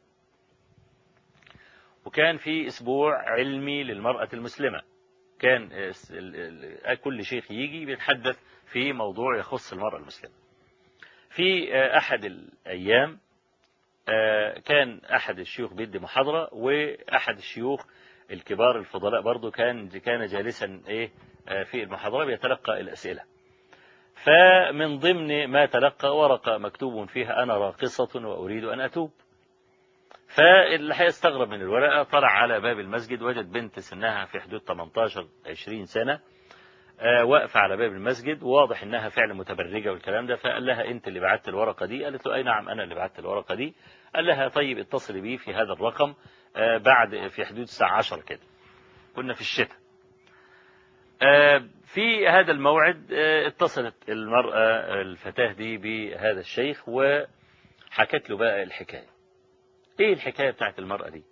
وكان في أسبوع علمي للمرأة المسلمة كان كل شيخ يجي بيتحدث في موضوع يخص المرأة المسلمة في أحد الأيام كان أحد الشيوخ بيدي محاضرة وأحد الشيوخ الكبار الفضلاء برضو كان كان جالسا إيه في المحاضرة بيتلقى الأسئلة فمن ضمن ما تلقى ورقة مكتوب فيها أنا راقصة وأريد أن أتوب فاللي هيستغرب من الورقة طلع على باب المسجد وجد بنت سنها في حدود 18 20 سنة واقفة على باب المسجد وواضح انها فعلا متبرجة والكلام ده فقال لها انت اللي بعت الورقة دي قالت له اي نعم انا اللي بعت الورقة دي قال لها طيب اتصلي بي في هذا الرقم بعد في حدود الساعة 10 كده كنا في الشتاء في هذا الموعد اتصلت المرأة الفتاة دي بهذا الشيخ وحكت له بقى الحكاية ايه الحكاية بتاعت المرأة دي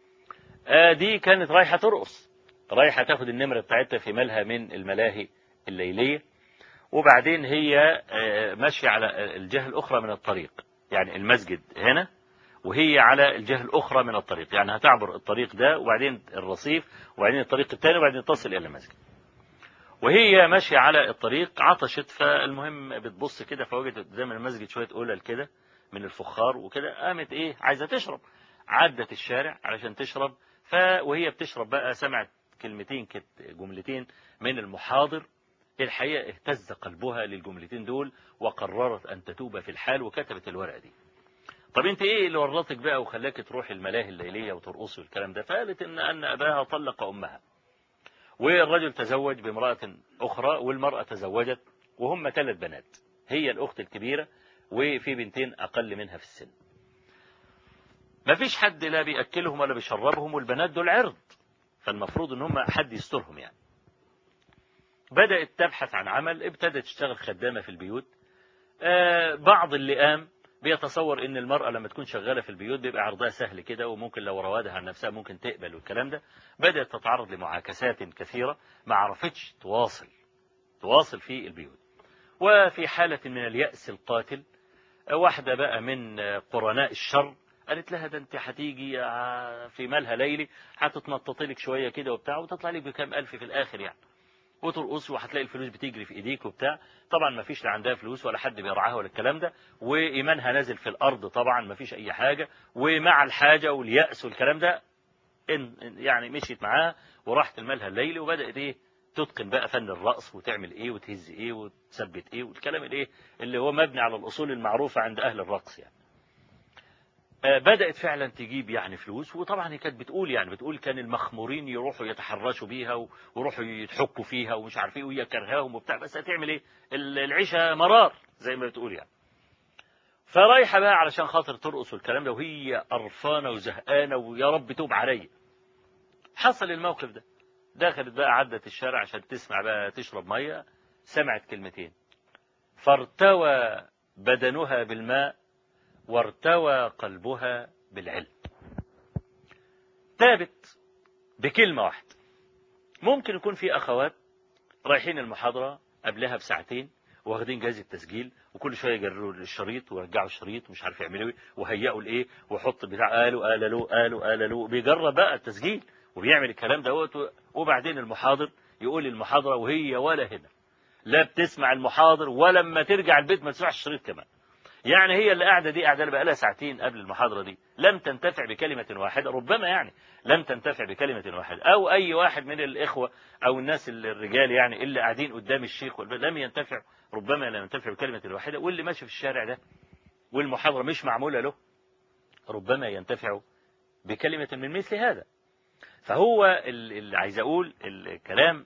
دي كانت رايحة ترقص رايحة تاخد النمرة بتاعتها في مالها من الملاهي الليلية وبعدين هي ماشية على الجهة الأخرى من الطريق يعني المسجد هنا وهي على الجهة الأخرى من الطريق يعني هتعبر الطريق ده وبعدين الرصيف وبعدين الطريق الثاني وبعدين تصل إلى المسجد وهي ماشية على الطريق عطشت فالمهم بتبص كده فوجدت قدام المسجد شوية قلل كده من الفخار وكده قامت ايه عايزة تشرب عدت الشارع علشان تشرب ف وهي بتشرب بقى سمعت كلمتين كده جملتين من المحاضر الحقيقة اهتز قلبها للجملتين دول وقررت أن تتوب في الحال وكتبت الورقة دي طب انت ايه اللي ورطك بقى وخلاك تروح الملاهي الليلية وترقصي والكلام ده فقالت ان ان اباها طلق امها والرجل تزوج بامرأة اخرى والمرأة تزوجت وهم ثلاث بنات هي الاخت الكبيرة وفي بنتين اقل منها في السن ما فيش حد لا بيأكلهم ولا بيشربهم والبنات دول عرض فالمفروض ان هم حد يسترهم يعني بدأت تبحث عن عمل ابتدت تشتغل خدامة في البيوت آه بعض اللي قام بيتصور ان المرأة لما تكون شغالة في البيوت بيبقى عرضها سهل كده وممكن لو روادها عن نفسها ممكن تقبل والكلام ده بدأت تتعرض لمعاكسات كثيرة ما عرفتش تواصل تواصل في البيوت وفي حالة من اليأس القاتل واحدة بقى من قرناء الشر قالت لها ده انت هتيجي في مالها ليلي هتتنطط لك شوية كده وبتاع وتطلع لك بكام ألف في الآخر يعني وترقص وهتلاقي الفلوس بتجري في ايديك وبتاع طبعا ما فيش لا عندها فلوس ولا حد بيرعاها ولا الكلام ده وايمانها نازل في الارض طبعا ما فيش اي حاجه ومع الحاجه والياس والكلام ده إن يعني مشيت معاها وراحت المالها الليلي وبدات ايه تتقن بقى فن الرقص وتعمل ايه وتهز ايه وتثبت ايه والكلام الايه اللي هو مبني على الاصول المعروفه عند اهل الرقص يعني بدأت فعلا تجيب يعني فلوس وطبعا هي كانت بتقول يعني بتقول كان المخمورين يروحوا يتحرشوا بيها ويروحوا يتحكوا فيها ومش عارف ايه وهي كرهاهم وبتاع بس هتعمل ايه العيشة مرار زي ما بتقول يعني فرايحة بقى علشان خاطر ترقص والكلام ده وهي قرفانة وزهقانة ويا رب توب عليا حصل الموقف ده دخلت بقى عدت الشارع عشان تسمع بقى تشرب مية سمعت كلمتين فارتوى بدنها بالماء وارتوى قلبها بالعلم تابت بكلمة واحدة ممكن يكون في أخوات رايحين المحاضرة قبلها بساعتين واخدين جهاز التسجيل وكل شويه يجروا الشريط ويرجعوا الشريط ومش عارف يعملوا ايه وهيئوا الايه ويحط بتاع قالوا قالوا قالوا قالوا بيجرب بقى التسجيل وبيعمل الكلام دوت وبعدين المحاضر يقول المحاضره وهي ولا هنا لا بتسمع المحاضر ولا لما ترجع البيت ما تسمعش الشريط كمان يعني هي اللي قاعدة دي قاعدة بقى لها ساعتين قبل المحاضرة دي لم تنتفع بكلمة واحدة ربما يعني لم تنتفع بكلمة واحدة أو أي واحد من الإخوة أو الناس الرجال يعني اللي قاعدين قدام الشيخ لم ينتفع ربما لم ينتفع بكلمة واحدة واللي ماشي في الشارع ده والمحاضرة مش معمولة له ربما ينتفع بكلمة من مثل هذا فهو اللي عايز أقول الكلام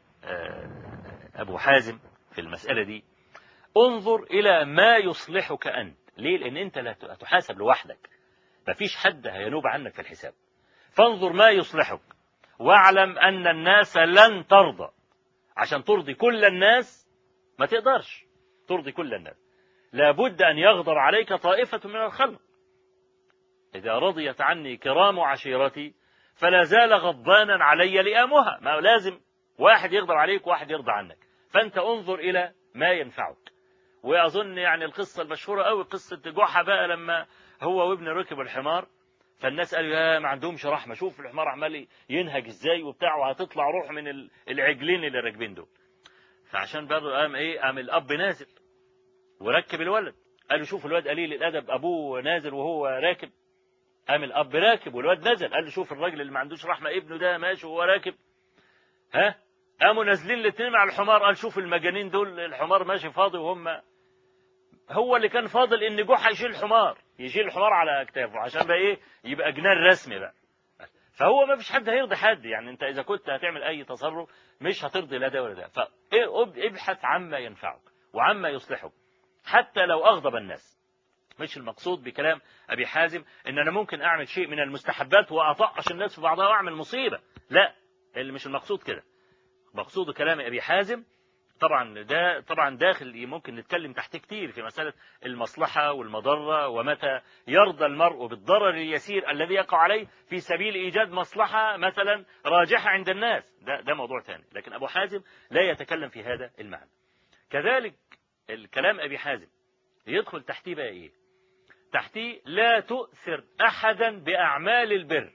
أبو حازم في المسألة دي انظر إلى ما يصلحك أنت ليه لأن أنت لا تحاسب لوحدك مفيش حد هينوب عنك في الحساب فانظر ما يصلحك واعلم أن الناس لن ترضى عشان ترضي كل الناس ما تقدرش ترضي كل الناس لابد أن يغضب عليك طائفة من الخلق إذا رضيت عني كرام عشيرتي فلا زال غضبانا علي لئامها ما لازم واحد يغضب عليك وواحد يرضى عنك فأنت انظر إلى ما ينفعك وأظن يعني القصة المشهورة قوي قصة جحا بقى لما هو وابنه ركب الحمار فالناس قالوا يا ما عندهمش رحمة شوف الحمار عمال ينهج ازاي وبتاع وهتطلع روح من العجلين اللي راكبين دول فعشان برضه قام ايه قام الاب نازل وركب الولد قال له شوف الواد قليل الادب ابوه نازل وهو راكب قام الاب راكب والواد نزل قال له شوف الراجل اللي ما عندوش رحمه ابنه ده ماشي وهو راكب ها قاموا نازلين الاثنين على الحمار قال شوف المجانين دول الحمار ماشي فاضي وهم هو اللي كان فاضل ان جحا يشيل الحمار يشيل الحمار على اكتافه عشان بقى ايه يبقى جنان رسمي بقى فهو ما فيش حد هيرضي حد يعني انت اذا كنت هتعمل اي تصرف مش هترضي لا ده ولا ده فابحث عما ينفعك وعما يصلحك حتى لو اغضب الناس مش المقصود بكلام ابي حازم ان انا ممكن اعمل شيء من المستحبات واطقش الناس في بعضها واعمل مصيبه لا اللي مش المقصود كده مقصود كلام ابي حازم طبعا ده طبعا داخل ممكن نتكلم تحت كتير في مسألة المصلحة والمضرة ومتى يرضى المرء بالضرر اليسير الذي يقع عليه في سبيل إيجاد مصلحة مثلا راجحة عند الناس ده, ده موضوع ثاني لكن أبو حازم لا يتكلم في هذا المعنى كذلك الكلام أبي حازم يدخل تحتيه بقى إيه تحتيه لا تؤثر أحدا بأعمال البر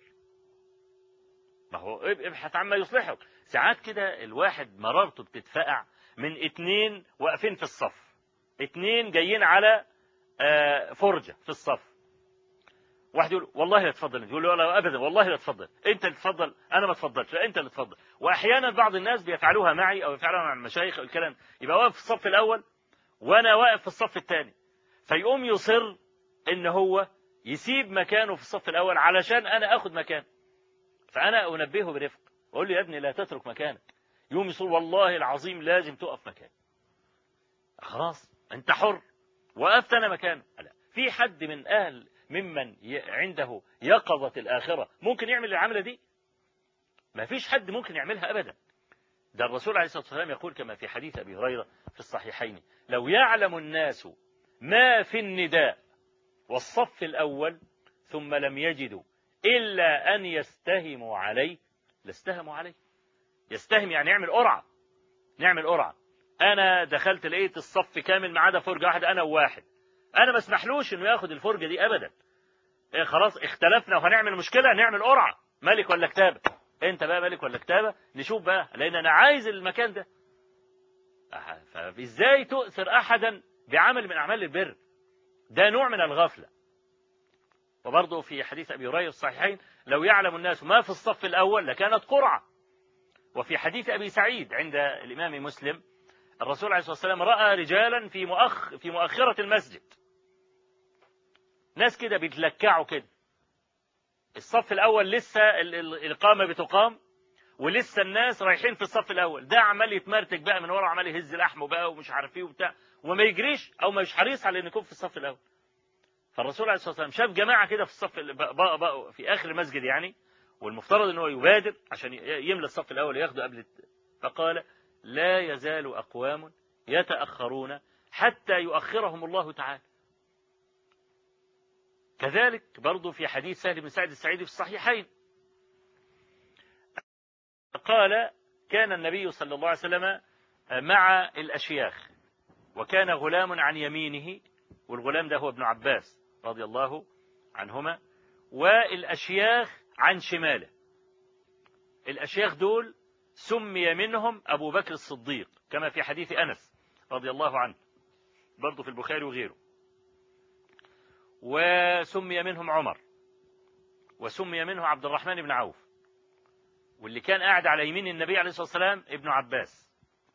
ما هو ابحث عما يصلحك ساعات كده الواحد مرارته بتتفقع من اتنين واقفين في الصف اتنين جايين على فرجة في الصف واحد يقول والله لا تفضل يقول له لا ابدا والله لا تفضل انت اللي تفضل انا ما اتفضلش لا انت اللي تفضل واحيانا بعض الناس بيفعلوها معي او يفعلوها مع المشايخ او الكلام يبقى واقف في الصف الاول وانا واقف في الصف الثاني فيقوم يصر ان هو يسيب مكانه في الصف الاول علشان انا اخد مكانه فانا انبهه برفق واقول له يا ابني لا تترك مكانك يوم يصير والله العظيم لازم تقف مكانك خلاص انت حر وقفت انا مكانه لا في حد من اهل ممن عنده يقظة الآخرة ممكن يعمل العملة دي ما فيش حد ممكن يعملها أبدا ده الرسول عليه الصلاة والسلام يقول كما في حديث أبي هريرة في الصحيحين لو يعلم الناس ما في النداء والصف الأول ثم لم يجدوا إلا أن يستهموا عليه لاستهموا عليه يستهم يعني يعمل قرعة نعمل قرعة أنا دخلت لقيت الصف كامل ما عدا فرجة واحدة أنا وواحد أنا ما اسمحلوش إنه ياخد الفرجة دي أبدا إيه خلاص اختلفنا وهنعمل مشكلة نعمل قرعة ملك ولا كتابة أنت بقى ملك ولا كتابة نشوف بقى لأن أنا عايز المكان ده فإزاي تؤثر أحدا بعمل من أعمال البر ده نوع من الغفلة وبرضه في حديث أبي هريرة الصحيحين لو يعلم الناس ما في الصف الأول لكانت قرعة وفي حديث أبي سعيد عند الإمام مسلم الرسول عليه الصلاة والسلام رأى رجالا في مؤخ في مؤخرة المسجد ناس كده بيتلكعوا كده الصف الأول لسه الإقامة بتقام ولسه الناس رايحين في الصف الأول ده عمال يتمرتك بقى من ورا عمال يهز لحمه بقى ومش عارف ايه وبتاع وما يجريش أو مش حريص على إنه يكون في الصف الأول فالرسول عليه الصلاة والسلام شاف جماعة كده في الصف بقى بقى في آخر المسجد يعني والمفترض ان هو يبادر عشان يملى الصف الاول ياخده قبل فقال لا يزال اقوام يتاخرون حتى يؤخرهم الله تعالى كذلك برضو في حديث سهل بن سعد السعيدي في الصحيحين قال كان النبي صلى الله عليه وسلم مع الأشياخ وكان غلام عن يمينه والغلام ده هو ابن عباس رضي الله عنهما والأشياخ عن شماله الأشياخ دول سمي منهم أبو بكر الصديق كما في حديث أنس رضي الله عنه برضه في البخاري وغيره وسمي منهم عمر وسمي منه عبد الرحمن بن عوف واللي كان قاعد على يمين النبي عليه الصلاة والسلام ابن عباس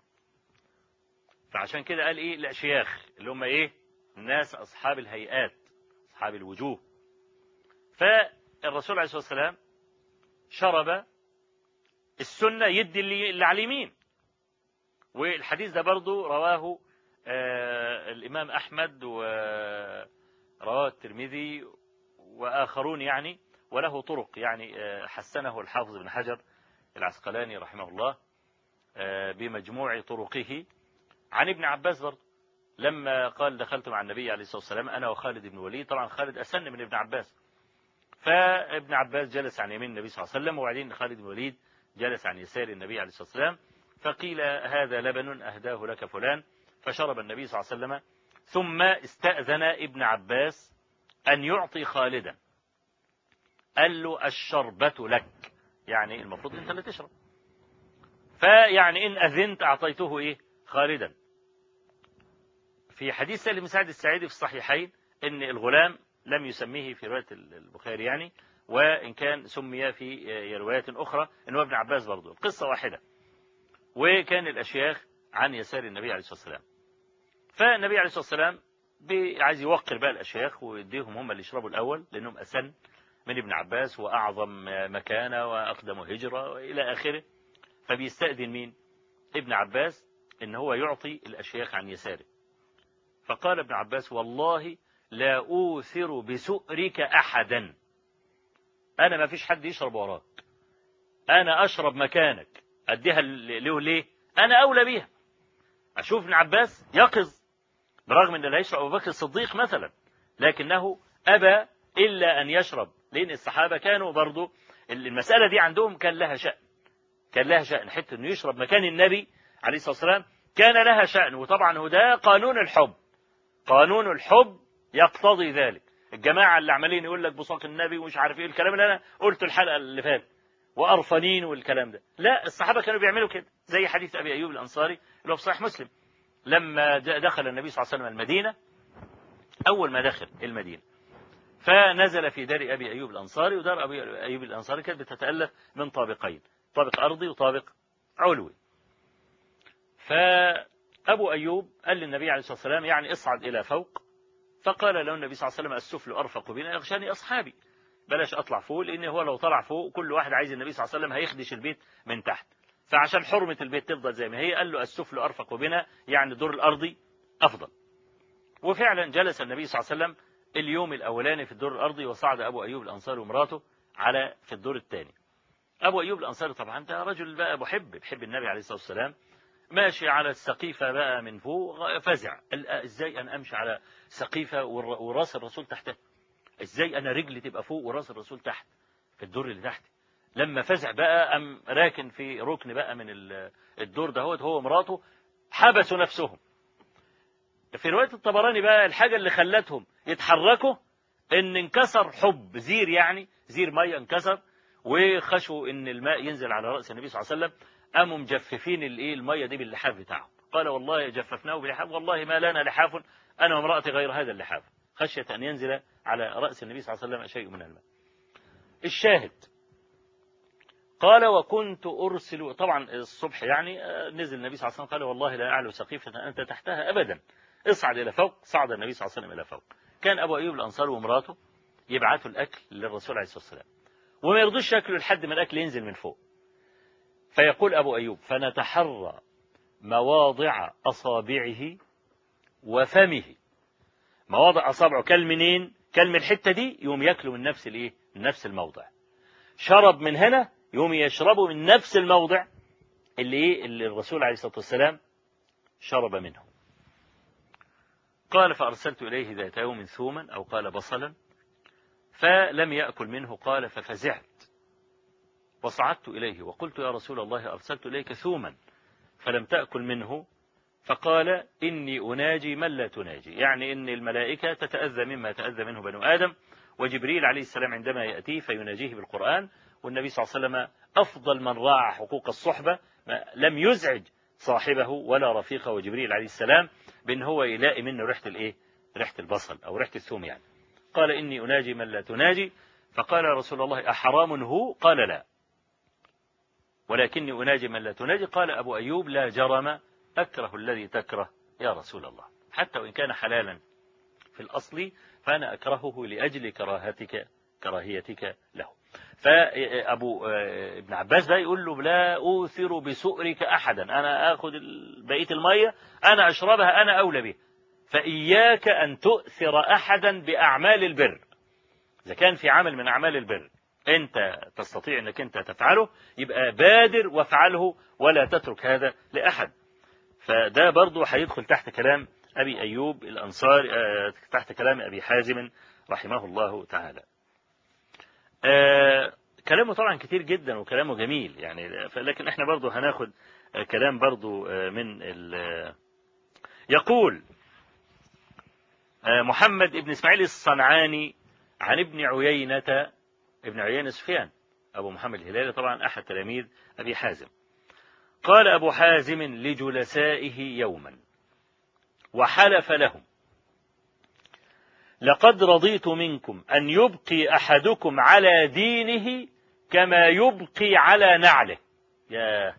فعشان كده قال ايه الاشياخ اللي هم ايه الناس اصحاب الهيئات اصحاب الوجوه فالرسول عليه الصلاة والسلام شرب السنة يدي اللي على اليمين والحديث ده برضو رواه آه الإمام أحمد ورواه الترمذي وآخرون يعني وله طرق يعني آه حسنه الحافظ بن حجر العسقلاني رحمه الله آه بمجموع طرقه عن ابن عباس برضو لما قال دخلت مع النبي عليه الصلاة والسلام أنا وخالد بن وليد طبعا خالد أسن من ابن عباس فابن عباس جلس عن يمين النبي صلى الله عليه وسلم وبعدين خالد بن وليد جلس عن يسار النبي عليه الصلاة والسلام فقيل هذا لبن أهداه لك فلان فشرب النبي صلى الله عليه وسلم ثم استأذن ابن عباس أن يعطي خالدا قال له الشربة لك يعني المفروض أنت اللي تشرب فيعني إن أذنت أعطيته إيه خالدا في حديث سالم بن سعد السعيدي في الصحيحين ان الغلام لم يسميه في روايه البخاري يعني وان كان سمي في روايات اخرى ان هو ابن عباس برضه القصه واحده وكان الاشياخ عن يسار النبي عليه الصلاه والسلام فالنبي عليه الصلاه والسلام عايز يوقر بقى الاشياخ ويديهم هم اللي يشربوا الاول لانهم اسن من ابن عباس واعظم مكانه واقدم هجره والى اخره فبيستاذن مين ابن عباس ان هو يعطي الاشياخ عن يساره فقال ابن عباس والله لا أوثر بسؤرك أحدا أنا ما فيش حد يشرب وراك أنا أشرب مكانك أديها له ليه أنا أولى بيها أشوف ابن عباس يقظ برغم أن لا يشرب أبو بكر الصديق مثلا لكنه أبى إلا أن يشرب لأن الصحابة كانوا برضو المسألة دي عندهم كان لها شأن كان لها شأن حتى أنه يشرب مكان النبي عليه الصلاة والسلام كان لها شأن وطبعا هو ده قانون الحب قانون الحب يقتضي ذلك الجماعة اللي عمالين يقول لك بصاق النبي ومش عارف ايه الكلام اللي انا قلته الحلقة اللي فاتت وقرفانين والكلام ده لا الصحابة كانوا بيعملوا كده زي حديث ابي ايوب الانصاري اللي هو في صحيح مسلم لما دخل النبي صلى الله عليه وسلم المدينة اول ما دخل المدينة فنزل في دار ابي ايوب الانصاري ودار ابي ايوب الانصاري كانت بتتالف من طابقين طابق ارضي وطابق علوي فابو ايوب قال للنبي عليه الصلاه والسلام يعني اصعد الى فوق فقال له النبي صلى الله عليه وسلم السفل أرفق بنا يغشاني أصحابي بلاش أطلع فوق لأن هو لو طلع فوق كل واحد عايز النبي صلى الله عليه وسلم هيخدش البيت من تحت فعشان حرمة البيت تفضل زي ما هي قال له السفل أرفق بنا يعني الدور الأرضي أفضل وفعلا جلس النبي صلى الله عليه وسلم اليوم الأولاني في الدور الأرضي وصعد أبو أيوب الأنصاري ومراته على في الدور الثاني أبو أيوب الأنصاري طبعا ده رجل بقى محب بيحب النبي عليه الصلاة والسلام ماشي على السقيفة بقى من فوق فزع ازاي انا امشي على سقيفة وراس الرسول تحتها ازاي انا رجلي تبقى فوق وراس الرسول تحت في الدور اللي تحت لما فزع بقى ام راكن في ركن بقى من الدور ده هو ومراته حبسوا نفسهم في رواية الطبراني بقى الحاجة اللي خلتهم يتحركوا ان انكسر حب زير يعني زير مية انكسر وخشوا ان الماء ينزل على رأس النبي صلى الله عليه وسلم قاموا مجففين الايه الميه دي باللحاف بتاعهم قال والله جففناه بلحاف والله ما لنا لحاف انا وامراتي غير هذا اللحاف خشيه ان ينزل على راس النبي صلى الله عليه وسلم شيء من الماء الشاهد قال وكنت ارسل طبعا الصبح يعني نزل النبي صلى الله عليه وسلم قال والله لا اعلو سقيفه انت تحتها ابدا اصعد الى فوق صعد النبي صلى الله عليه وسلم الى فوق كان ابو ايوب الانصاري ومراته يبعثوا الاكل للرسول عليه الصلاه والسلام وما يرضوش ياكلوا لحد ما الاكل ينزل من فوق فيقول أبو أيوب فنتحرى مواضع أصابعه وفمه مواضع أصابعه كالمنين كالم الحتة دي يوم يأكلوا من نفس الإيه من نفس الموضع شرب من هنا يوم يشربوا من نفس الموضع اللي إيه اللي الرسول عليه الصلاة والسلام شرب منه قال فأرسلت إليه ذات يوم ثوما أو قال بصلا فلم يأكل منه قال ففزعت وصعدت إليه وقلت يا رسول الله أرسلت إليك ثوما فلم تأكل منه فقال إني أناجي من لا تناجي يعني إن الملائكة تتأذى مما يتأذى منه بنو آدم وجبريل عليه السلام عندما يأتيه فيناجيه بالقرآن والنبي صلى الله عليه وسلم أفضل من راعى حقوق الصحبة لم يزعج صاحبه ولا رفيقه وجبريل عليه السلام بأن هو يلاقي منه ريحة الإيه؟ ريحة البصل أو ريحة الثوم يعني قال إني أناجي من لا تناجي فقال رسول الله أحرام هو قال لا ولكني أناجي من لا تناجي قال أبو أيوب لا جرم أكره الذي تكره يا رسول الله حتى وإن كان حلالا في الأصل فأنا أكرهه لأجل كراهتك كراهيتك له فأبو ابن عباس ده يقول له لا أوثر بسؤرك أحدا أنا أخذ بقية المية أنا أشربها أنا أولى به فإياك أن تؤثر أحدا بأعمال البر إذا كان في عمل من أعمال البر أنت تستطيع أنك أنت تفعله يبقى بادر وافعله ولا تترك هذا لأحد فده برضو هيدخل تحت كلام أبي أيوب الأنصار تحت كلام أبي حازم رحمه الله تعالى كلامه طبعا كتير جدا وكلامه جميل يعني لكن احنا برضو هناخد كلام برضو من يقول محمد ابن اسماعيل الصنعاني عن ابن عيينة ابن عيينة سفيان أبو محمد الهلالي طبعا أحد تلاميذ أبي حازم قال أبو حازم لجلسائه يوما وحلف لهم لقد رضيت منكم أن يبقي أحدكم على دينه كما يبقي على نعله يا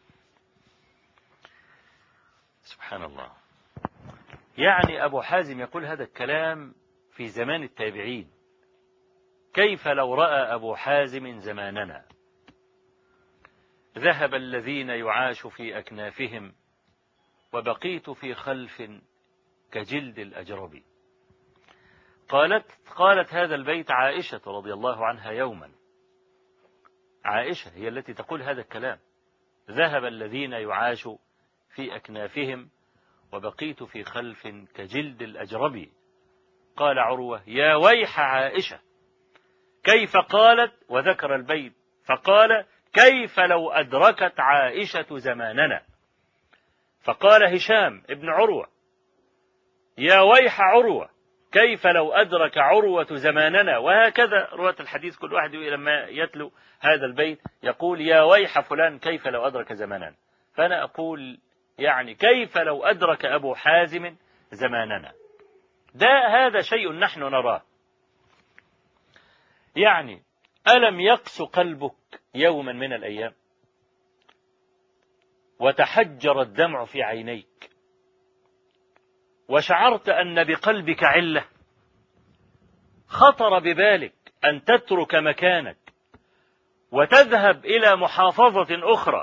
سبحان الله يعني أبو حازم يقول هذا الكلام في زمان التابعين كيف لو رأى أبو حازم زماننا ذهب الذين يعاش في أكنافهم وبقيت في خلف كجلد الأجرب قالت قالت هذا البيت عائشة رضي الله عنها يوما عائشة هي التي تقول هذا الكلام ذهب الذين يعاش في أكنافهم وبقيت في خلف كجلد الأجرب قال عروة يا ويح عائشة كيف قالت وذكر البيت فقال كيف لو أدركت عائشة زماننا فقال هشام ابن عروة يا ويح عروة كيف لو أدرك عروة زماننا وهكذا رواة الحديث كل واحد لما يتلو هذا البيت يقول يا ويح فلان كيف لو أدرك زماننا فأنا أقول يعني كيف لو أدرك أبو حازم زماننا ده هذا شيء نحن نراه يعني ألم يقس قلبك يوما من الأيام وتحجر الدمع في عينيك وشعرت أن بقلبك علة خطر ببالك أن تترك مكانك وتذهب إلى محافظة أخرى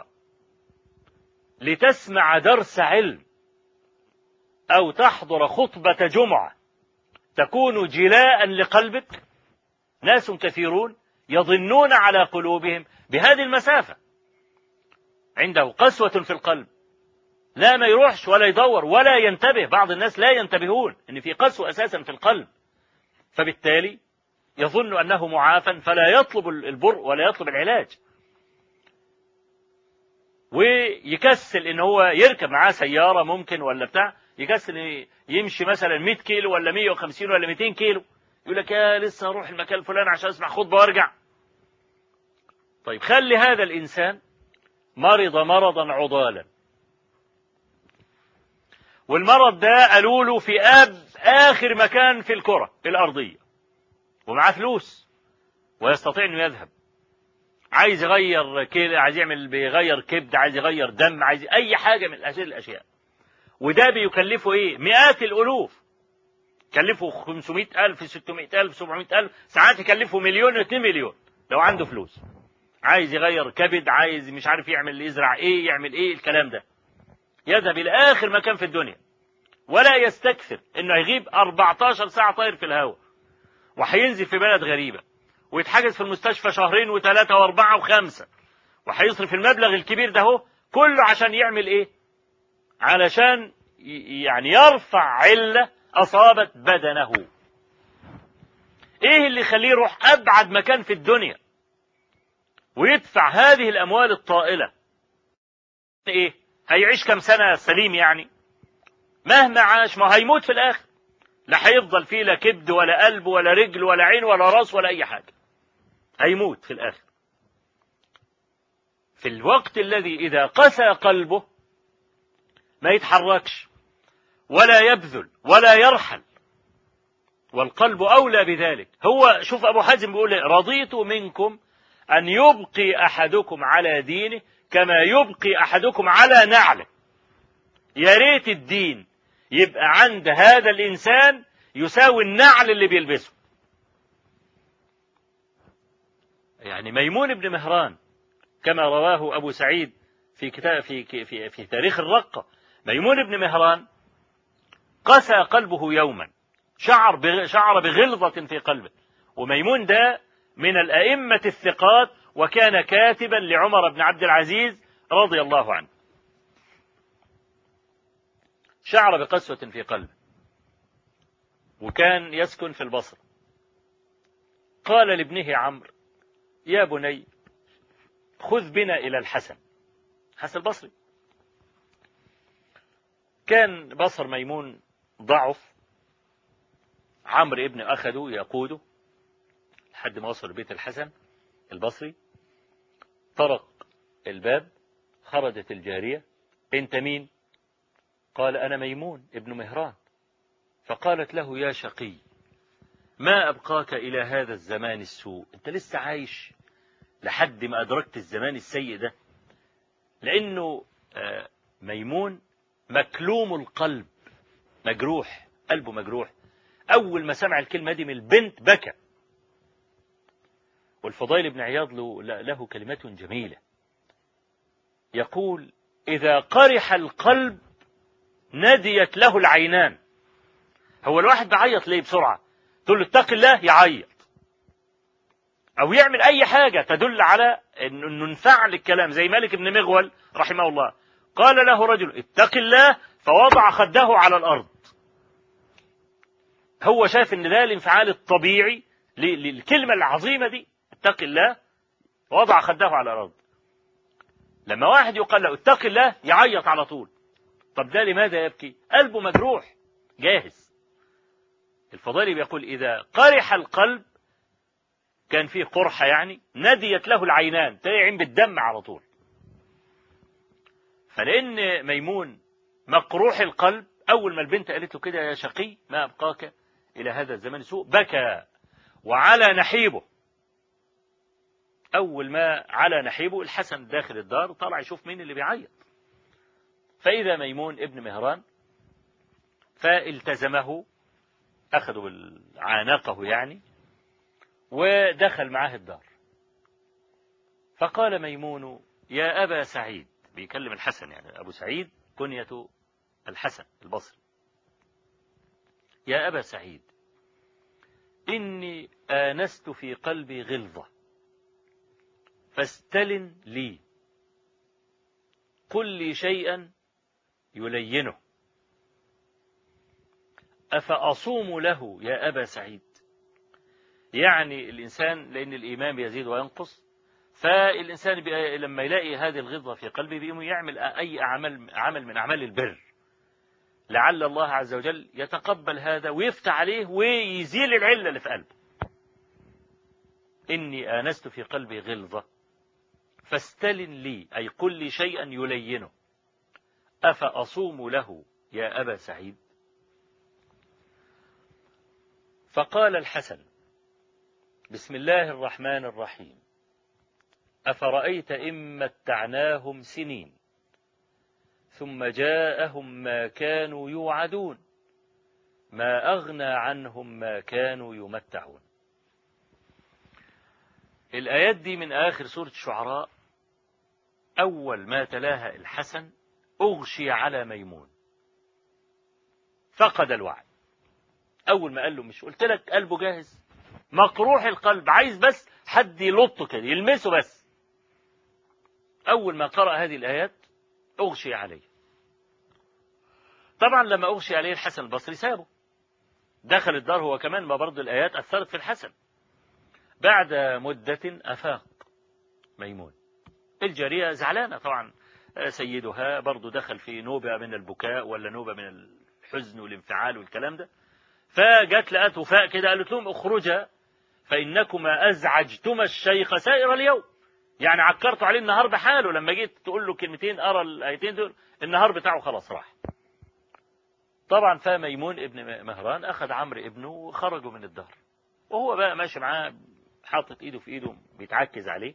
لتسمع درس علم أو تحضر خطبة جمعة تكون جلاء لقلبك ناس كثيرون يظنون على قلوبهم بهذه المسافة عنده قسوة في القلب لا ما يروحش ولا يدور ولا ينتبه بعض الناس لا ينتبهون ان في قسوة اساسا في القلب فبالتالي يظن انه معافى فلا يطلب البر ولا يطلب العلاج ويكسل ان هو يركب معاه سيارة ممكن ولا بتاع يكسل يمشي مثلا 100 كيلو ولا 150 ولا 200 كيلو يقول لك يا لسه اروح المكان الفلاني عشان اسمع خطبة وارجع طيب خلي هذا الانسان مرض مرضا عضالا والمرض ده قالوا له في اب اخر مكان في الكرة الارضية ومعاه فلوس ويستطيع انه يذهب عايز يغير كده عايز يعمل بيغير كبد عايز يغير دم عايز اي حاجة من هذه الاشياء وده بيكلفه ايه مئات الالوف كلفه 500 ألف 600 ألف 700 ألف ساعات يكلفه مليون 2 مليون لو عنده فلوس عايز يغير كبد عايز مش عارف يعمل يزرع ايه يعمل ايه الكلام ده يذهب الى اخر مكان في الدنيا ولا يستكثر انه يغيب 14 ساعة طاير في الهواء وهينزل في بلد غريبة ويتحجز في المستشفى شهرين وثلاثة واربعة وخمسة وهيصرف المبلغ الكبير ده هو كله عشان يعمل ايه علشان يعني يرفع علة أصابت بدنه ايه اللي يخليه يروح ابعد مكان في الدنيا ويدفع هذه الاموال الطائلة ايه هيعيش كم سنة سليم يعني مهما عاش ما هيموت في الاخر لا هيفضل فيه لا كبد ولا قلب ولا رجل ولا عين ولا راس ولا اي حاجة هيموت في الاخر في الوقت الذي اذا قسى قلبه ما يتحركش ولا يبذل ولا يرحل والقلب أولى بذلك هو شوف أبو حازم بيقول إيه؟ رضيت منكم أن يبقي أحدكم على دينه كما يبقي أحدكم على نعله يا ريت الدين يبقى عند هذا الإنسان يساوي النعل اللي بيلبسه يعني ميمون بن مهران كما رواه أبو سعيد في كتاب في في في تاريخ الرقة ميمون بن مهران قسى قلبه يوما شعر شعر بغلظة في قلبه وميمون ده من الأئمة الثقات وكان كاتبا لعمر بن عبد العزيز رضي الله عنه شعر بقسوة في قلبه وكان يسكن في البصرة قال لابنه عمرو يا بني خذ بنا إلى الحسن حسن البصري كان بصر ميمون ضعف عمرو ابن أخده يقوده لحد ما وصل بيت الحسن البصري طرق الباب خرجت الجارية انت مين قال أنا ميمون ابن مهران فقالت له يا شقي ما أبقاك إلى هذا الزمان السوء أنت لسه عايش لحد ما أدركت الزمان السيء ده لأنه ميمون مكلوم القلب مجروح قلبه مجروح أول ما سمع الكلمة دي من البنت بكى والفضيل بن عياض له, له كلمات جميلة يقول إذا قرح القلب نديت له العينان هو الواحد بيعيط ليه بسرعة تقول له اتق الله يعيط أو يعمل أي حاجة تدل على أنه انفعل الكلام زي مالك بن مغول رحمه الله قال له رجل اتق الله فوضع خده على الأرض هو شاف ان ده الانفعال الطبيعي للكلمة العظيمة دي اتق الله وضع خده على الأرض لما واحد يقال له اتق الله يعيط على طول طب ده لماذا يبكي قلبه مجروح جاهز الفضيلي بيقول إذا قرح القلب كان فيه قرحة يعني نديت له العينان تلاقي عين بالدم على طول فلأن ميمون مقروح القلب أول ما البنت قالت له كده يا شقي ما أبقاك إلى هذا الزمان سوء بكى وعلى نحيبه أول ما على نحيبه الحسن داخل الدار طلع يشوف مين اللي بيعيط فإذا ميمون ابن مهران فالتزمه أخذوا عانقه يعني ودخل معاه الدار فقال ميمون يا أبا سعيد بيكلم الحسن يعني أبو سعيد كنية الحسن البصري يا أبا سعيد إني آنست في قلبي غلظة فاستلن لي قل لي شيئا يلينه أفأصوم له يا أبا سعيد يعني الإنسان لأن الإيمان يزيد وينقص فالإنسان لما يلاقي هذه الغضة في قلبه بيقوم يعمل أي عمل عمل من أعمال البر لعل الله عز وجل يتقبل هذا ويفتح عليه ويزيل العلة اللي في قلبه إني آنست في قلبي غلظة فاستلن لي أي قل لي شيئا يلينه أفأصوم له يا أبا سعيد فقال الحسن بسم الله الرحمن الرحيم أفرأيت إن متعناهم سنين ثم جاءهم ما كانوا يوعدون ما أغنى عنهم ما كانوا يمتعون الآيات دي من آخر سورة الشعراء أول ما تلاها الحسن أغشي على ميمون فقد الوعي أول ما قال له مش قلت لك قلبه جاهز مقروح القلب عايز بس حد يلطه كده يلمسه بس أول ما قرأ هذه الآيات أغشي عليه طبعا لما أغشي عليه الحسن البصري سابه دخل الدار هو كمان ما برضه الآيات أثرت في الحسن بعد مدة أفاق ميمون الجارية زعلانة طبعا سيدها برضه دخل في نوبة من البكاء ولا نوبة من الحزن والانفعال والكلام ده فجت لقت وفاء كده قالت لهم اخرجا فإنكما أزعجتما الشيخ سائر اليوم يعني عكرتوا عليه النهار بحاله لما جيت تقول له كلمتين أرى الآيتين دول النهار بتاعه خلاص راح طبعا فميمون ابن مهران أخذ عمرو ابنه وخرجوا من الدار وهو بقى ماشي معاه حاطط ايده في ايده بيتعكز عليه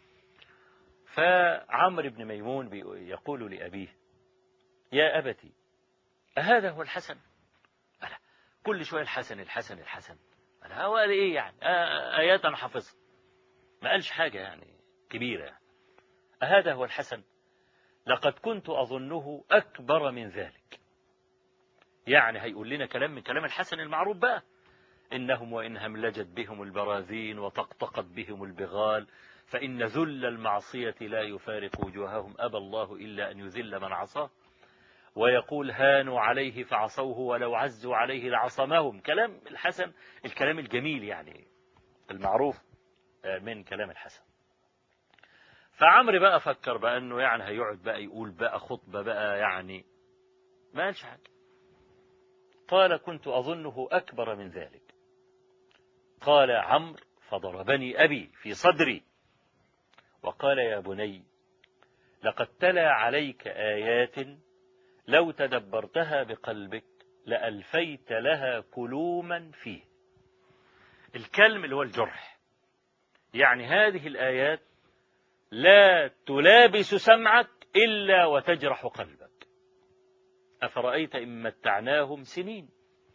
فعمرو بن ميمون يقول لأبيه يا أبتي أهذا هو الحسن ألا كل شوية الحسن الحسن الحسن ألا هو قال إيه يعني آيات أنا حافظها ما قالش حاجة يعني كبيرة يعني. أهذا هو الحسن لقد كنت أظنه أكبر من ذلك يعني هيقول لنا كلام من كلام الحسن المعروف بقى إنهم وإن هملجت بهم البراذين وطقطقت بهم البغال فإن ذل المعصية لا يفارق وجوههم أبى الله إلا أن يذل من عصاه ويقول هانوا عليه فعصوه ولو عزوا عليه لعصمهم كلام الحسن الكلام الجميل يعني المعروف من كلام الحسن فعمرو بقى فكر بقى انه يعني هيقعد بقى يقول بقى خطبة بقى يعني ما قالش حاجة قال كنت أظنه أكبر من ذلك قال عمرو فضربني أبي في صدري وقال يا بني لقد تلا عليك آيات لو تدبرتها بقلبك لألفيت لها كلوما فيه الكلم اللي هو الجرح يعني هذه الآيات لا تلابس سمعك إلا وتجرح قلبك أفرأيت إن متعناهم سنين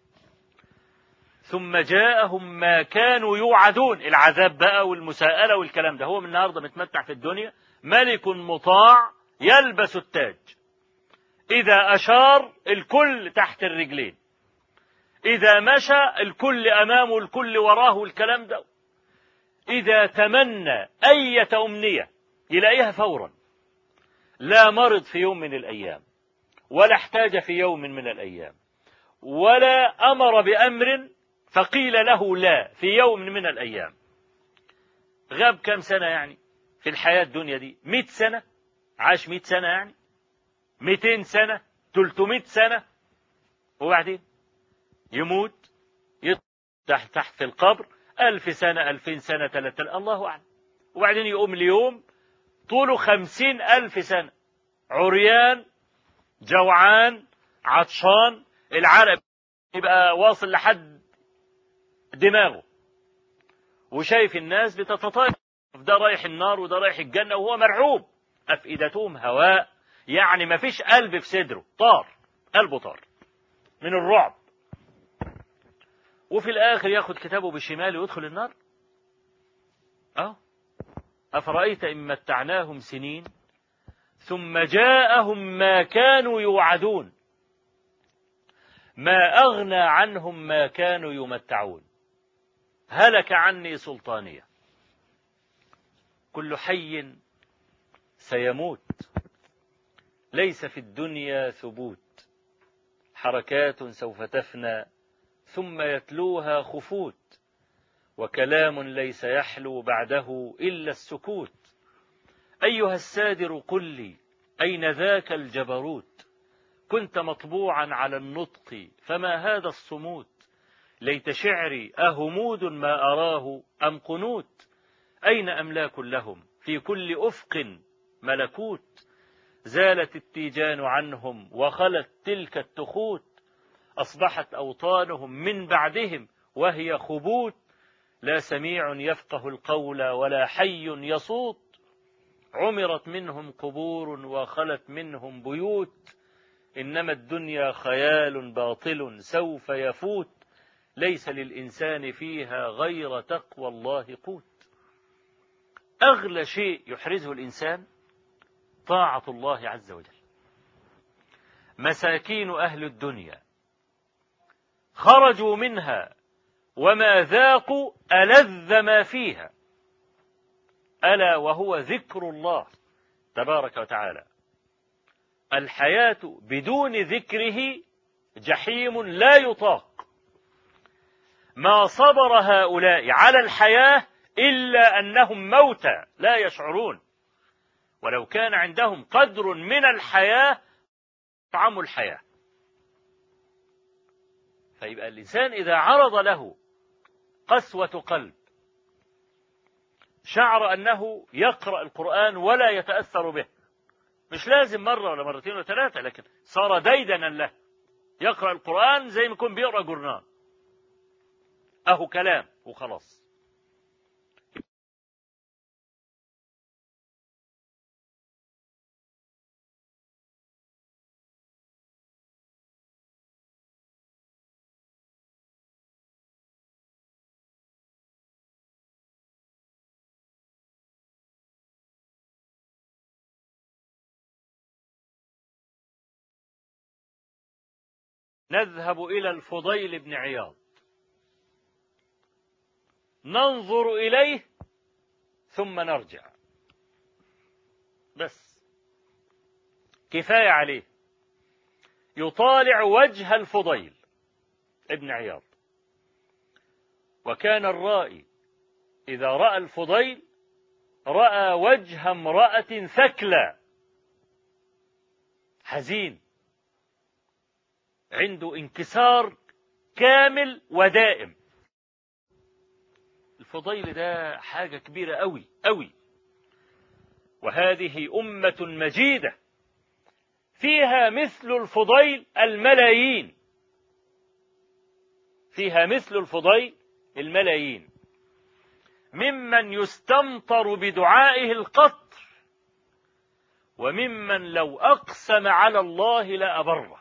ثم جاءهم ما كانوا يوعدون العذاب بقى والمساءلة والكلام ده هو من النهاردة متمتع في الدنيا ملك مطاع يلبس التاج إذا أشار الكل تحت الرجلين إذا مشى الكل أمامه الكل وراه الكلام ده إذا تمنى أية أمنية يلاقيها فورا لا مرض في يوم من الأيام ولا احتاج في يوم من الأيام ولا أمر بأمر فقيل له لا في يوم من الأيام غاب كم سنة يعني في الحياة الدنيا دي مئة سنة عاش مئة سنة يعني مئتين سنة تلتمائة سنة وبعدين يموت تحت تحت في القبر ألف سنة ألفين سنة ثلاثة الله أعلم وبعدين يقوم اليوم طوله خمسين ألف سنة عريان جوعان عطشان العرق يبقى واصل لحد دماغه وشايف الناس بتتطاير ده رايح النار وده رايح الجنة وهو مرعوب أفئدتهم هواء يعني ما فيش قلب في صدره طار قلبه طار من الرعب وفي الآخر ياخد كتابه بشماله ويدخل النار أه أفرأيت إن متعناهم سنين ثم جاءهم ما كانوا يوعدون ما أغنى عنهم ما كانوا يمتعون هلك عني سلطانية كل حي سيموت ليس في الدنيا ثبوت حركات سوف تفنى ثم يتلوها خفوت وكلام ليس يحلو بعده إلا السكوت أيها السادر قل لي أين ذاك الجبروت كنت مطبوعا على النطق فما هذا الصموت ليت شعري أهمود ما أراه أم قنوت أين أملاك لهم في كل أفق ملكوت زالت التيجان عنهم وخلت تلك التخوت أصبحت أوطانهم من بعدهم وهي خبوت لا سميع يفقه القول ولا حي يصوت عمرت منهم قبور وخلت منهم بيوت إنما الدنيا خيال باطل سوف يفوت ليس للإنسان فيها غير تقوى الله قوت أغلى شيء يحرزه الإنسان طاعة الله عز وجل مساكين أهل الدنيا خرجوا منها وما ذاقوا ألذ ما فيها ألا وهو ذكر الله تبارك وتعالى الحياة بدون ذكره جحيم لا يطاق ما صبر هؤلاء على الحياة إلا أنهم موتى لا يشعرون ولو كان عندهم قدر من الحياة طعم الحياة فيبقى الإنسان إذا عرض له قسوة قلب شعر أنه يقرأ القرآن ولا يتأثر به مش لازم مرة ولا مرتين ولا ثلاثة لكن صار ديدنا له يقرأ القرآن زي ما يكون بيقرأ جورنال أهو كلام وخلاص نذهب إلى الفضيل بن عياض ننظر إليه ثم نرجع بس كفاية عليه يطالع وجه الفضيل ابن عياض وكان الرائي إذا رأى الفضيل رأى وجه امرأة ثكلى حزين عنده انكسار كامل ودائم الفضيل ده حاجة كبيرة أوي أوي وهذه أمة مجيدة فيها مثل الفضيل الملايين فيها مثل الفضيل الملايين ممن يستمطر بدعائه القطر وممن لو أقسم على الله لأبره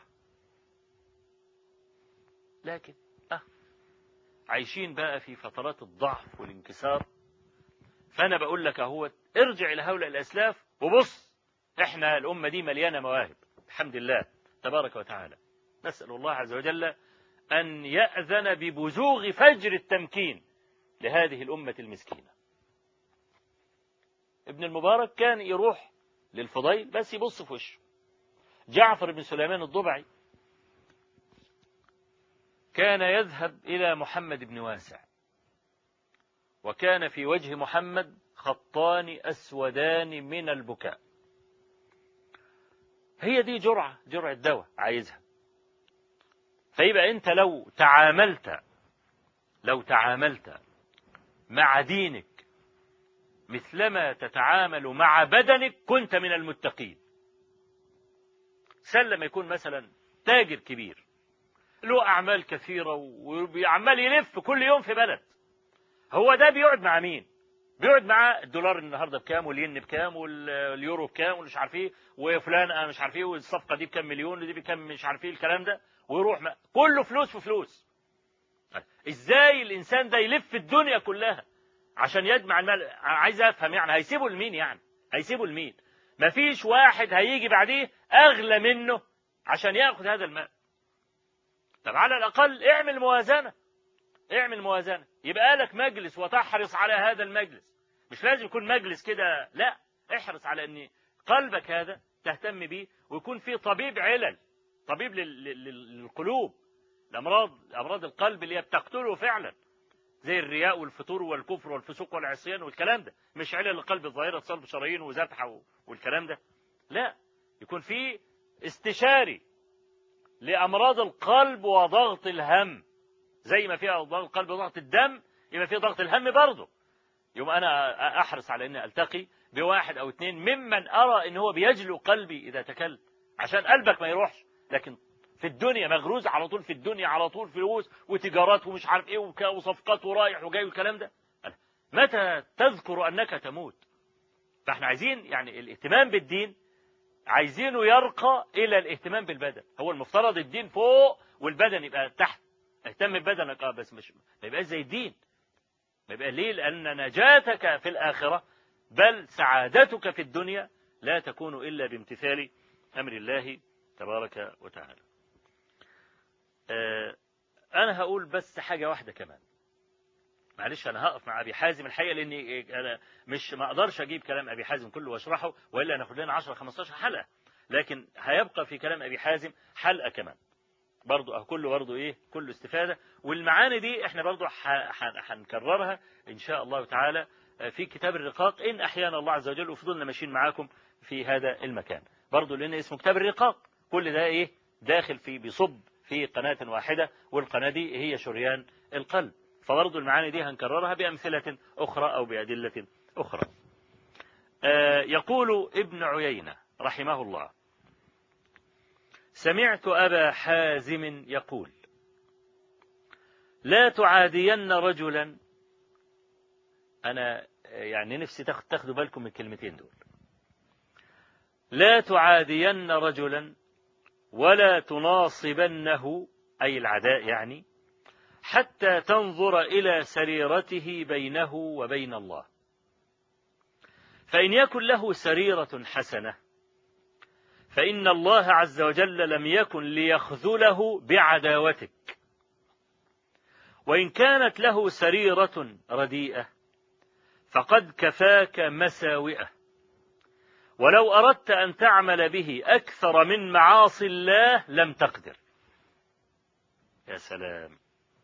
لكن أه عايشين بقى في فترات الضعف والانكسار فأنا بقول لك أهو ارجع إلى هؤلاء الأسلاف وبص إحنا الأمة دي مليانة مواهب الحمد لله تبارك وتعالى نسأل الله عز وجل أن يأذن ببزوغ فجر التمكين لهذه الأمة المسكينة ابن المبارك كان يروح للفضيل بس يبص في وشه جعفر بن سليمان الضبعي كان يذهب إلى محمد بن واسع وكان في وجه محمد خطان أسودان من البكاء هي دي جرعة جرعة دواء عايزها فيبقى أنت لو تعاملت لو تعاملت مع دينك مثلما تتعامل مع بدنك كنت من المتقين سلم يكون مثلا تاجر كبير له أعمال كثيرة وعمال يلف كل يوم في بلد هو ده بيقعد مع مين بيقعد مع الدولار النهارده بكام والين بكام واليورو بكام ومش عارف ايه وفلان انا مش عارف ايه والصفقه دي بكام مليون ودي بكام مش عارف ايه الكلام ده ويروح ما. كله فلوس في فلوس ازاي الانسان ده يلف الدنيا كلها عشان يجمع المال عايز افهم يعني هيسيبه لمين يعني هيسيبه لمين مفيش واحد هيجي بعديه اغلى منه عشان ياخذ هذا المال طب على الأقل اعمل موازنة اعمل موازنة يبقى لك مجلس وتحرص على هذا المجلس مش لازم يكون مجلس كده لا احرص على ان قلبك هذا تهتم به ويكون فيه طبيب علل طبيب للقلوب الأمراض أمراض القلب اللي هي بتقتله فعلا زي الرياء والفتور والكفر والفسوق والعصيان والكلام ده مش علل القلب الظاهرة صلب شرايين وزبحة والكلام ده لا يكون في استشاري لأمراض القلب وضغط الهم زي ما فيها ضغط القلب وضغط الدم يبقى في ضغط الهم برضه يوم أنا أحرص على أني ألتقي بواحد أو اثنين ممن أرى أن هو بيجلو قلبي إذا تكلم عشان قلبك ما يروحش لكن في الدنيا مغروز على طول في الدنيا على طول فلوس وتجارات ومش عارف ايه وصفقات ورايح وجاي والكلام ده متى تذكر انك تموت فاحنا عايزين يعني الاهتمام بالدين عايزينه يرقى إلى الاهتمام بالبدن هو المفترض الدين فوق والبدن يبقى تحت اهتم ببدنك اه بس مش ما يبقاش زي الدين ما يبقى ليه لأن نجاتك في الآخرة بل سعادتك في الدنيا لا تكون إلا بامتثال أمر الله تبارك وتعالى آه أنا هقول بس حاجة واحدة كمان معلش انا هقف مع ابي حازم الحقيقه لاني انا مش ما اقدرش اجيب كلام ابي حازم كله واشرحه والا هناخد لنا 10 15 حلقه لكن هيبقى في كلام ابي حازم حلقه كمان برضه كله برضه ايه كله استفاده والمعاني دي احنا برضه هنكررها ان شاء الله تعالى في كتاب الرقاق ان احيانا الله عز وجل وفضلنا ماشيين معاكم في هذا المكان برضه لان اسمه كتاب الرقاق كل ده ايه داخل في بيصب في قناه واحده والقناه دي هي شريان القلب فبرضه المعاني دي هنكررها بأمثلة أخرى أو بأدلة أخرى آه يقول ابن عيينة رحمه الله سمعت أبا حازم يقول لا تعادين رجلا أنا يعني نفسي تاخدوا بالكم من الكلمتين دول لا تعادين رجلا ولا تناصبنه أي العداء يعني حتى تنظر إلى سريرته بينه وبين الله فإن يكن له سريرة حسنة فإن الله عز وجل لم يكن ليخذله بعداوتك وإن كانت له سريرة رديئة فقد كفاك مساوئه ولو أردت أن تعمل به أكثر من معاصي الله لم تقدر يا سلام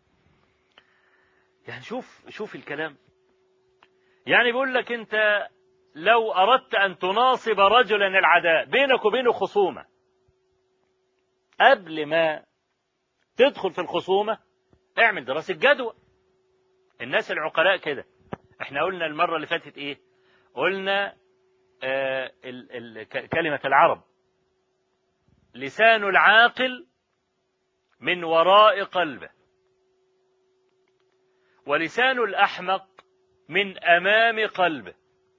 يعني شوف شوف الكلام يعني بيقول لك أنت لو أردت أن تناصب رجلا العداء بينك وبينه خصومة قبل ما تدخل في الخصومة اعمل دراسة جدوى الناس العقلاء كده احنا قلنا المرة اللي فاتت ايه قلنا آه ال ال كلمة العرب لسان العاقل من وراء قلبه ولسان الأحمق من أمام قلبه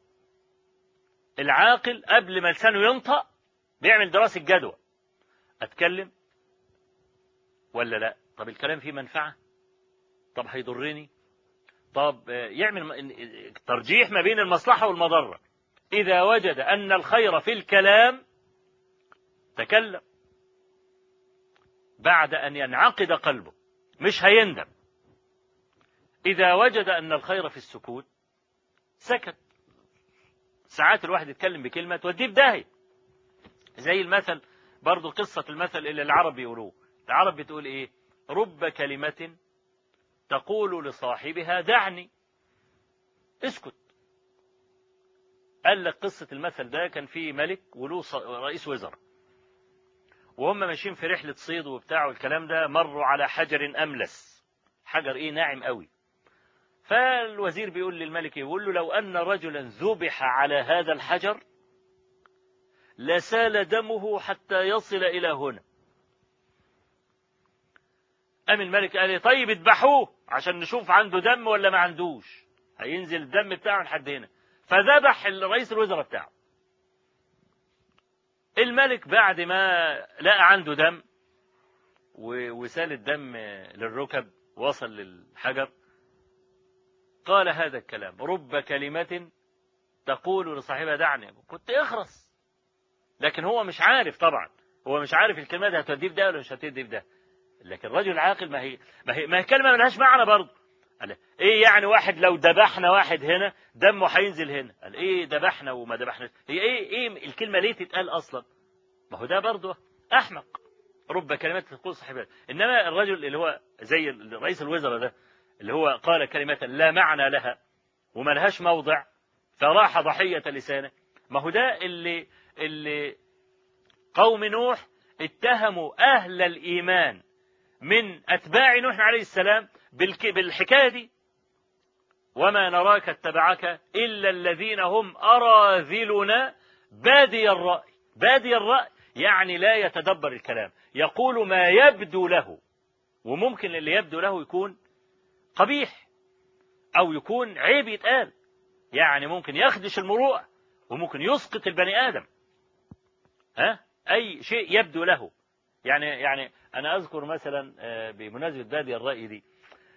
العاقل قبل ما لسانه ينطق بيعمل دراسة جدوى أتكلم ولا لا طب الكلام فيه منفعة طب هيضرني طب يعمل ترجيح ما بين المصلحة والمضرة إذا وجد أن الخير في الكلام تكلم بعد أن ينعقد قلبه مش هيندم إذا وجد أن الخير في السكوت سكت ساعات الواحد يتكلم بكلمة توديه بداهية زي المثل برضو قصة المثل اللي العرب يقولوه العرب بتقول إيه رب كلمة تقول لصاحبها دعني اسكت قال لك قصة المثل ده كان في ملك وله رئيس وزراء وهم ماشيين في رحلة صيد وبتاع والكلام ده مروا على حجر أملس حجر إيه ناعم قوي فالوزير بيقول للملك يقول له لو أن رجلا ذبح على هذا الحجر لسال دمه حتى يصل إلى هنا قام الملك قال لي طيب اذبحوه عشان نشوف عنده دم ولا ما عندوش هينزل الدم بتاعه لحد هنا فذبح رئيس الوزراء بتاعه الملك بعد ما لقى عنده دم وسال الدم للركب وصل للحجر قال هذا الكلام رب كلمة تقول لصاحبها دعني كنت اخرس لكن هو مش عارف طبعا هو مش عارف الكلمة دي هتوديه في ده ولا مش هتوديه في ده لكن الرجل العاقل ما هي ما هي ما هي كلمة ملهاش معنى برضه قال ايه يعني واحد لو ذبحنا واحد هنا دمه هينزل هنا قال ايه ذبحنا وما ذبحناش هي ايه ايه الكلمة ليه تتقال اصلا ما هو ده برضه احمق رب كلمات تقول صاحبها انما الرجل اللي هو زي رئيس الوزراء ده اللي هو قال كلمة لا معنى لها وما لهاش موضع فراح ضحية لسانه ما هو ده اللي اللي قوم نوح اتهموا أهل الإيمان من أتباع نوح عليه السلام بالحكاية دي وما نراك اتبعك إلا الذين هم أراذلنا بادي الرأي بادي الرأي يعني لا يتدبر الكلام يقول ما يبدو له وممكن اللي يبدو له يكون قبيح أو يكون عيب يتقال يعني ممكن يخدش المروءة وممكن يسقط البني آدم ها أي شيء يبدو له يعني يعني أنا أذكر مثلا بمناسبة بادي الرأي دي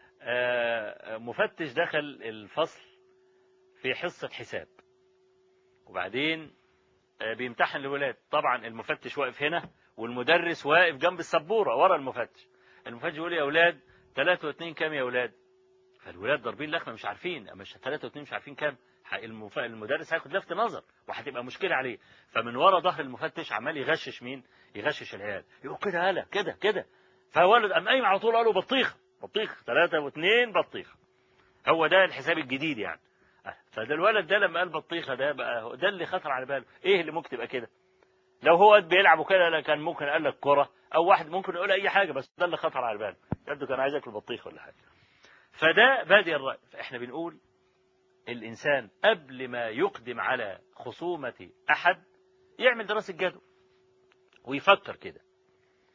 مفتش دخل الفصل في حصة حساب وبعدين بيمتحن الولاد طبعا المفتش واقف هنا والمدرس واقف جنب السبورة ورا المفتش المفتش يقول يا أولاد ثلاثة واثنين كام يا أولاد فالولاد ضاربين لخمة مش عارفين مش ثلاثة واثنين مش عارفين كام المدرس هياخد لفت نظر وهتبقى مشكلة عليه فمن ورا ظهر المفتش عمال يغشش مين يغشش العيال يقول كده هلا كده كده فولد قام قايم على طول قال له بطيخة بطيخ ثلاثة واثنين بطيخة هو ده الحساب الجديد يعني فده الولد ده لما قال بطيخة ده بقى ده اللي خطر على باله ايه اللي ممكن تبقى كده لو هو بيلعب وكده كان ممكن قال لك كرة او واحد ممكن يقول اي حاجة بس ده اللي خطر على باله يبدو كان عايز ياكل بطيخ ولا حاجة فده بادئ الرأي فاحنا بنقول الإنسان قبل ما يقدم على خصومة أحد يعمل دراسة جدوى ويفكر كده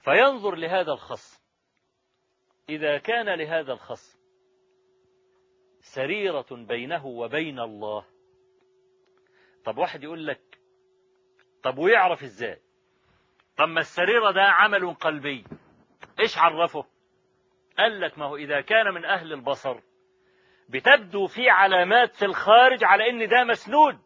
فينظر لهذا الخصم إذا كان لهذا الخصم سريرة بينه وبين الله طب واحد يقول لك طب ويعرف ازاي طب ما السريرة ده عمل قلبي ايش عرفه قال لك ما هو إذا كان من أهل البصر بتبدو في علامات في الخارج على إن ده مسنود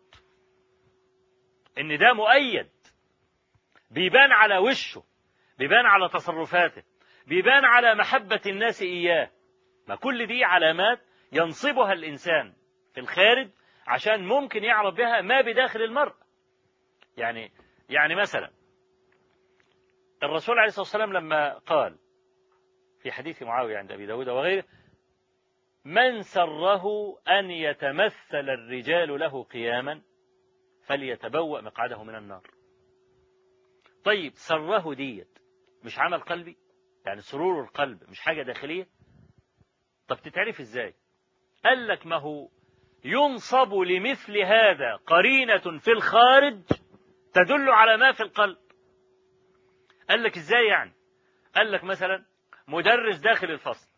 إن ده مؤيد بيبان على وشه بيبان على تصرفاته بيبان على محبة الناس إياه ما كل دي علامات ينصبها الإنسان في الخارج عشان ممكن يعرف بها ما بداخل المرء يعني يعني مثلا الرسول عليه الصلاة والسلام لما قال في حديث معاوية عند أبي داود وغيره من سره أن يتمثل الرجال له قياما فليتبوأ مقعده من النار طيب سره ديت مش عمل قلبي يعني سرور القلب مش حاجة داخلية طب تتعرف ازاي قال لك ما هو ينصب لمثل هذا قرينة في الخارج تدل على ما في القلب قال لك ازاي يعني قال لك مثلا مدرس داخل الفصل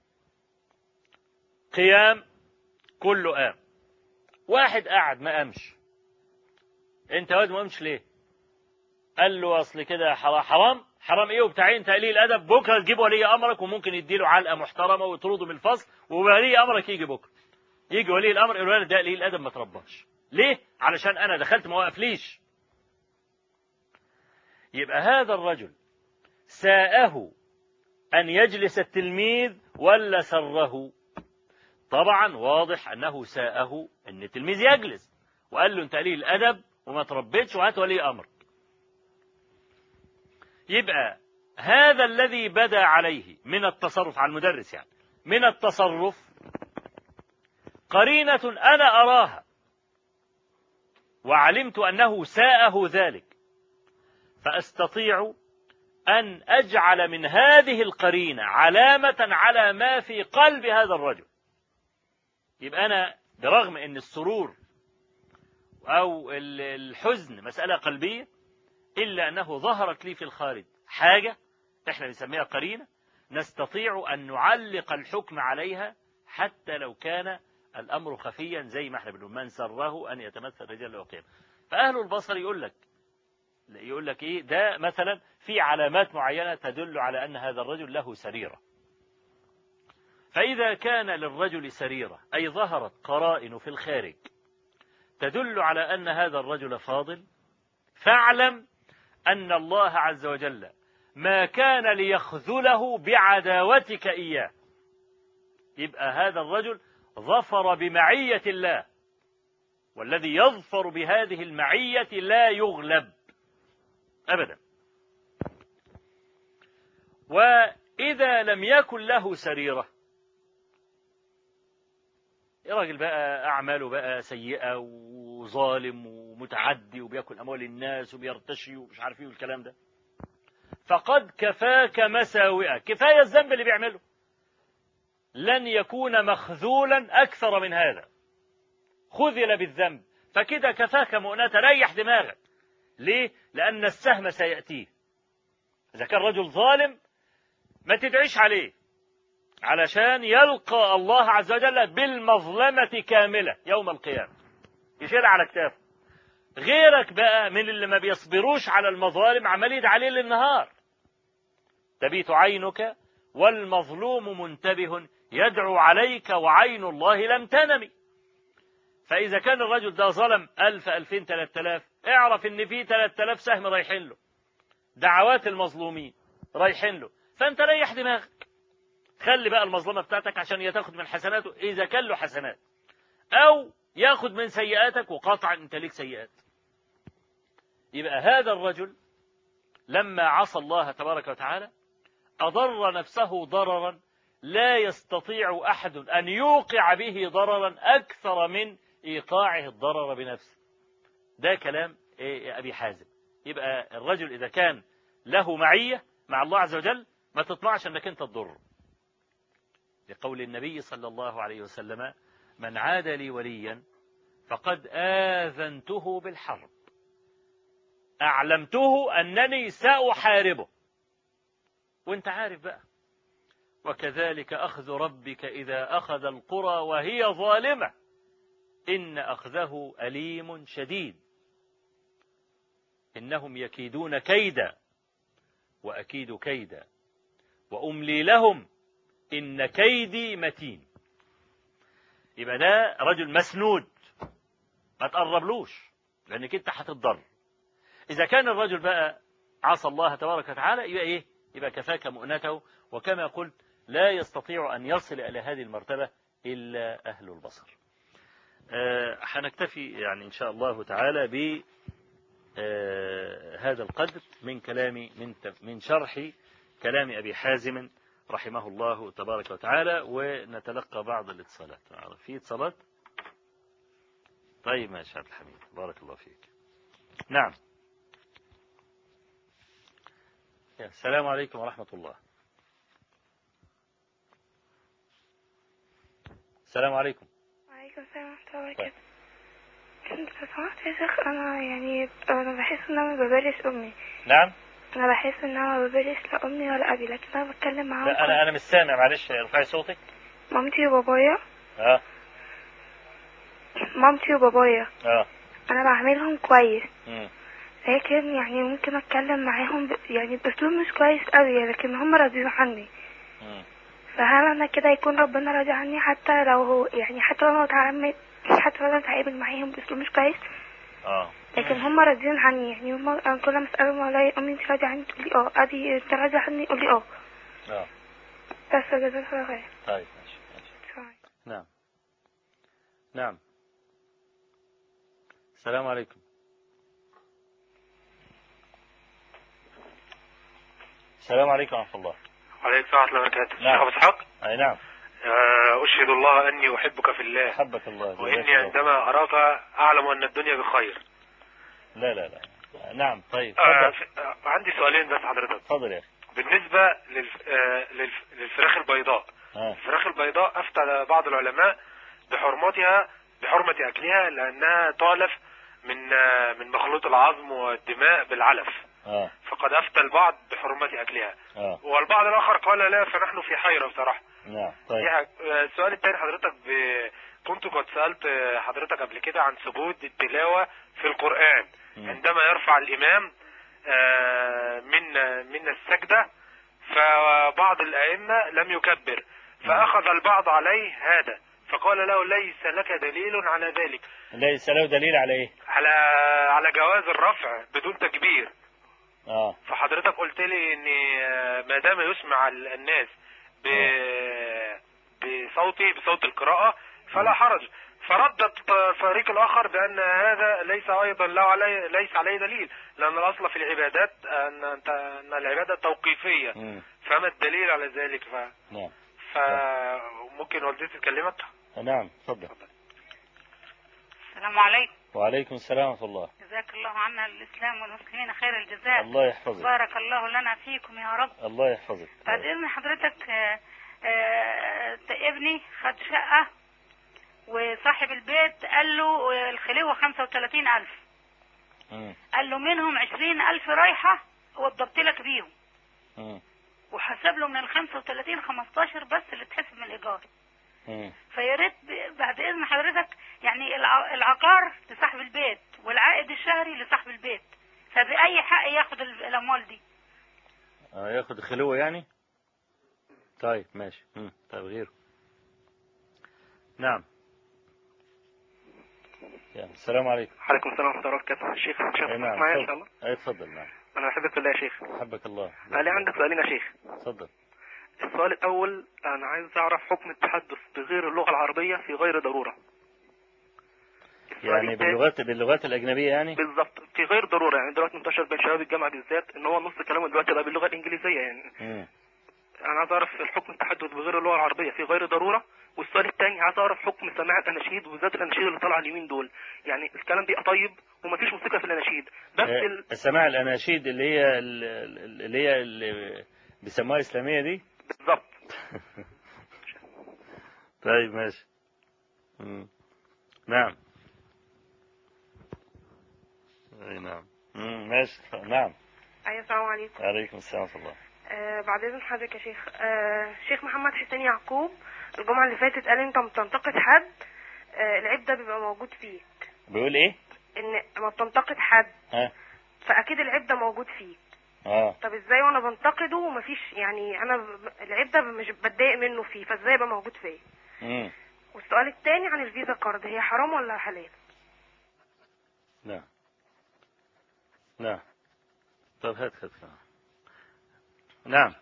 قيام كله قام واحد قاعد ما قامش انت واد ما قامش ليه قال له اصل كده حرام حرام ايه وبتاعين تقليل ادب بكره تجيب ولي امرك وممكن يديله علقه محترمه ويطرده من الفصل وولي امرك يجي بكره يجي ولي الامر يقول له ده قليل الادب ما ترباش ليه علشان انا دخلت ما وقفليش يبقى هذا الرجل ساءه أن يجلس التلميذ ولا سره طبعا واضح أنه ساءه أن التلميذ يجلس وقال له أنت قليل الأدب وما تربيتش وهات ولي أمر يبقى هذا الذي بدا عليه من التصرف على المدرس يعني من التصرف قرينة أنا أراها وعلمت أنه ساءه ذلك فأستطيع أن أجعل من هذه القرينة علامة على ما في قلب هذا الرجل يبقى أنا برغم أن السرور أو الحزن مسألة قلبية إلا أنه ظهرت لي في الخارج حاجة إحنا بنسميها قرينة نستطيع أن نعلق الحكم عليها حتى لو كان الأمر خفيا زي ما احنا بنقول من سره أن يتمثل رجال وقيم فأهل البصر يقول لك يقول لك ايه ده مثلا في علامات معينة تدل على أن هذا الرجل له سريرة فإذا كان للرجل سريرة أي ظهرت قرائن في الخارج تدل على أن هذا الرجل فاضل فاعلم أن الله عز وجل ما كان ليخذله بعداوتك إياه يبقى هذا الرجل ظفر بمعية الله والذي يظفر بهذه المعية لا يغلب أبدا وإذا لم يكن له سريرة يا راجل بقى أعماله بقى سيئة وظالم ومتعدي وبياكل أموال الناس وبيرتشي ومش عارف ايه والكلام ده فقد كفاك مساوئة كفاية الذنب اللي بيعمله لن يكون مخذولا أكثر من هذا خذل بالذنب فكده كفاك مؤنة ريح دماغك ليه؟ لأن السهم سيأتيه إذا كان رجل ظالم ما تدعيش عليه علشان يلقى الله عز وجل بالمظلمة كاملة يوم القيامة يشيل على كتافه غيرك بقى من اللي ما بيصبروش على المظالم عمال يدعي عليه للنهار تبيت عينك والمظلوم منتبه يدعو عليك وعين الله لم تنم فإذا كان الرجل ده ظلم ألف ألفين ثلاثة آلاف اعرف إن في ثلاثة آلاف سهم رايحين له دعوات المظلومين رايحين له فأنت ريح دماغك خلي بقى المظلمة بتاعتك عشان يتاخد من حسناته إذا كان له حسنات أو ياخد من سيئاتك وقطعا أنت ليك سيئات يبقى هذا الرجل لما عصى الله تبارك وتعالى أضر نفسه ضررا لا يستطيع أحد أن يوقع به ضررا أكثر من إيقاعه الضرر بنفسه ده كلام إيه أبي حازم يبقى الرجل إذا كان له معية مع الله عز وجل ما تطمعش أنك أنت تضر لقول النبي صلى الله عليه وسلم من عاد لي وليا فقد آذنته بالحرب أعلمته أنني سأحاربه وانت عارف بقى وكذلك أخذ ربك إذا أخذ القرى وهي ظالمة إن أخذه أليم شديد إنهم يكيدون كيدا وأكيد كيدا وأملي لهم إن كيدي متين يبقى ده رجل مسنود ما تقربلوش لأنك أنت هتتضر إذا كان الرجل بقى عصى الله تبارك وتعالى يبقى إيه يبقى كفاك مؤنته وكما قلت لا يستطيع أن يصل إلى هذه المرتبة إلا أهل البصر هنكتفي يعني إن شاء الله تعالى ب هذا القدر من كلام من من شرح كلام أبي حازم رحمه الله تبارك وتعالى ونتلقى بعض الاتصالات في اتصالات طيب ماشي عبد الحميد بارك الله فيك نعم السلام عليكم ورحمة الله السلام عليكم وعليكم السلام ورحمة الله وبركاته كنت سمعت يا شيخ أنا يعني أنا بحس إن أنا ببرس أمي نعم أنا بحس إن أنا ما ببرس لا أمي ولا أبي لكن أنا بتكلم معاهم لا أنا أنا مش سامع معلش ارفعي صوتك مامتي وبابايا اه مامتي وبابايا اه أنا بعملهم كويس مم. لكن يعني ممكن أتكلم معاهم ب... يعني بأسلوب مش كويس أوي لكن هم راضيين عني مم. فهل أنا كده يكون ربنا راضي عني حتى لو هو يعني حتى لو أنا اتعامل حتى لو أنا اتعامل معاهم بأسلوب مش كويس اه لكن هم راضيين عني يعني هم أنا كل ما اسالهم والله امي انت راضيه عني تقول لي اه ابي انت راضيه عني يقول لي اه اه بس جزاك الله خير طيب ماشي ماشي شكراً. نعم نعم السلام عليكم السلام عليكم ورحمة الله عليكم السلام ورحمة الله وبركاته نعم. شيخ أبو إسحاق أي نعم آه، أشهد الله أني أحبك في الله حبك الله جزاك وإني الله. عندما أراك أعلم أن الدنيا بخير لا لا لا نعم طيب آه، تفضل ف- آه، عندي سؤالين بس حضرتك تفضل يا أخي بالنسبة للف... آه، للف... للفراخ البيضاء آه. الفراخ البيضاء أفتى بعض العلماء بحرمتها بحرمة أكلها لأنها تؤلف من آه، من مخلوط العظم والدماء بالعلف آه. فقد أفتى البعض بحرمة أكلها آه. والبعض الآخر قال لا فنحن في حيرة بصراحة نعم دي طيب حاجة. آه، السؤال التاني حضرتك ب... كنت قد سألت آه، حضرتك قبل كده عن ثبوت التلاوة في القرآن مم. عندما يرفع الإمام آه، من من السجدة فبعض الأئمة لم يكبر فأخذ البعض عليه هذا فقال له ليس لك دليل على ذلك ليس له دليل على إيه على على جواز الرفع بدون تكبير آه فحضرتك قلت لي ان آه، ما دام يسمع ال- الناس ب... بصوتي بصوت القراءة فلا حرج فردت الفريق الآخر بأن هذا ليس أيضا لا علي ليس عليه دليل لأن الأصل في العبادات أن أنت- أن العبادة توقيفية مم. فما الدليل على ذلك ف... نعم فممكن والدتي تكلمك نعم تفضل السلام عليكم وعليكم السلام ورحمة الله جزاك الله عنا الإسلام والمسلمين خير الجزاء الله يحفظك بارك الله لنا فيكم يا رب الله يحفظك بعد إذن حضرتك آه، آه، ابني خد شقة وصاحب البيت قال له آه، الخليوة 35 ألف مم. قال له منهم 20 ألف رايحة وضبط لك بيهم مم. وحسب له من ال 35 15 بس اللي تحسب من الإيجار مم. فيا ريت ب- بعد اذن حضرتك يعني الع- العقار لصاحب البيت والعائد الشهري لصاحب البيت فبأي حق ياخد ال- الأموال دي آه ياخد خلوة يعني طيب ماشي مم. طيب غيره نعم يا السلام عليكم عليكم السلام ورحمة الله وبركاته شيخ شيخ أي نعم معايا إن شاء الله تفضل أي تفضل نعم أنا بحبك في الله يا شيخ حبك الله أنا لي عندك سؤالين يا شيخ تفضل السؤال الأول أنا عايز أعرف حكم التحدث بغير اللغة العربية في غير ضرورة السؤال يعني التاني- باللغات باللغات الأجنبية يعني بالظبط في غير ضرورة يعني دلوقتي منتشر بين شباب الجامعة بالذات إن هو نص كلامه دلوقتي بقى باللغة الإنجليزية يعني مم. أنا عايز أعرف الحكم التحدث بغير اللغة العربية في غير ضرورة والسؤال الثاني عايز أعرف حكم سماع الأناشيد وبالذات الأناشيد اللي طالعة اليمين دول يعني الكلام بيبقى طيب ومفيش موسيقى في الأناشيد بس آه، ال... سماع الأناشيد اللي هي ال- ال- اللي هي اللي بيسموها إسلامية دي بالظبط طيب ماشي مم. نعم أي نعم مم. ماشي نعم ايوه السلام عليكم عليكم السلام ورحمة الله آه بعد اذن حضرتك يا شيخ آه شيخ محمد حسين يعقوب الجمعه اللي فاتت قال انت بتنتقد حد آه العيب ده بيبقى موجود فيك بيقول ايه ان لما بتنتقد حد ها فاكيد العيب ده موجود فيك اه طب ازاي وانا بنتقده ومفيش يعني انا ب- العيب ده مش بتضايق منه فيه فازاي يبقى موجود فيا امم والسؤال التاني عن الفيزا كارد هي حرام ولا حلال نعم نعم طب هات هات نعم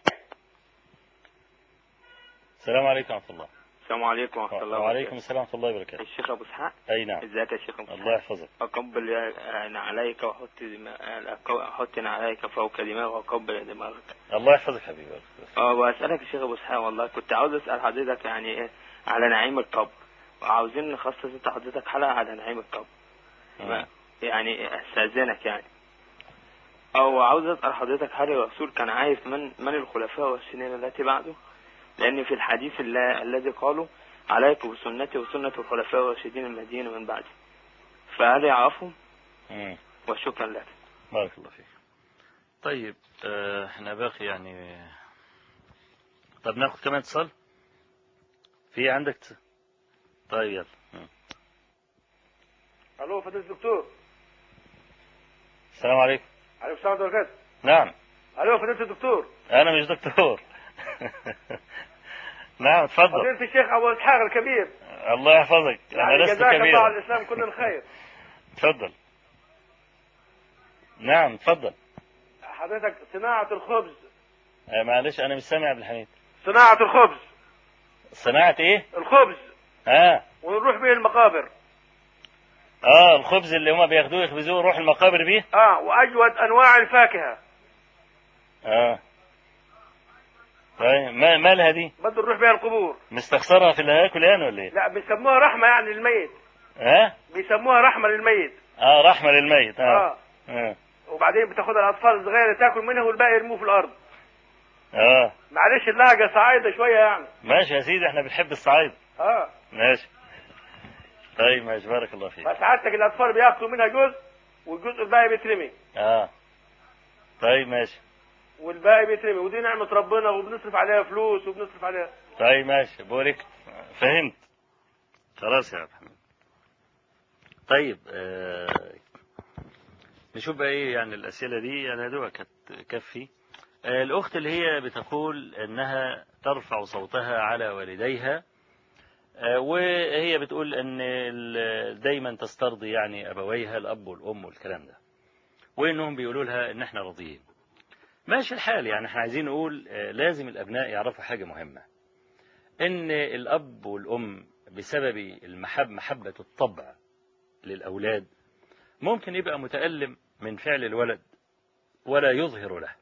السلام عليكم ورحمة الله السلام عليكم ورحمة الله وعليكم السلام ورحمة الله وبركاته الشيخ أبو إسحاق أي نعم ازيك يا شيخ أبو الله إسحاق يحفظك أقبل أنا عليك وأحط دماء أحط عليك فوق دماغ وأقبل دماغك الله يحفظك حبيبي اه وأسألك يا شيخ أبو إسحاق والله كنت عاوز أسأل حضرتك يعني إيه على نعيم القبر وعاوزين نخصص أنت حضرتك حلقة على نعيم القبر ما يعني أستأذنك يعني أو عاوز أسأل حضرتك هل الرسول كان عارف من من الخلفاء والسنين التي بعده؟ لأن في الحديث الل- الذي قالوا عليك بسنتي وسنة الخلفاء الراشدين المهديين من بعدي فهل يعرفهم؟ مم. وشكرا لك بارك الله فيك طيب آه، احنا باقي يعني طب ناخد كمان اتصال في عندك ت- طيب يلا مم. الو فضيلة الدكتور السلام عليكم عليكم السلام ورحمة الله وبركاته نعم الو فضيلة الدكتور انا مش دكتور نعم اتفضل فضيلة الشيخ ابو اسحاق الكبير الله يحفظك انا يعني لست جزاك الله على كبيرا الاسلام كل الخير اتفضل نعم اتفضل حضرتك صناعة الخبز آه، معلش انا مش سامع عبد الحميد صناعة الخبز صناعة ايه الخبز اه ونروح به المقابر اه الخبز اللي هما بياخدوه يخبزوه يروح المقابر بيه اه واجود انواع الفاكهة اه طيب ما مالها دي بدنا نروح بها القبور مستخسرها في الهياكل يعني ولا ايه لا بيسموها رحمة يعني للميت ها بيسموها رحمة للميت اه رحمة للميت اه, اه آه. وبعدين بتاخدها الاطفال الصغيرة تاكل منها والباقي يرموه في الارض اه معلش اللهجة صعايدة شوية يعني ماشي يا سيدي احنا بنحب الصعيد اه ماشي طيب ماشي بارك الله فيك فسعادتك الاطفال بياكلوا منها جزء والجزء الباقي بيترمي اه طيب ماشي والباقي بيترمي ودي نعمة ربنا وبنصرف عليها فلوس وبنصرف عليها طيب ماشي بورك فهمت خلاص يا عبد الحميد طيب آه نشوف بقى ايه يعني الاسئله دي يعني يا دوبك هتكفي آه الاخت اللي هي بتقول انها ترفع صوتها على والديها آه وهي بتقول ان ال- دايما تسترضي يعني ابويها الاب والام والكلام ده وانهم بيقولوا لها ان احنا راضيين ماشي الحال يعني احنا عايزين نقول آه لازم الابناء يعرفوا حاجه مهمه ان الاب والام بسبب المحب محبه الطبع للاولاد ممكن يبقى متالم من فعل الولد ولا يظهر له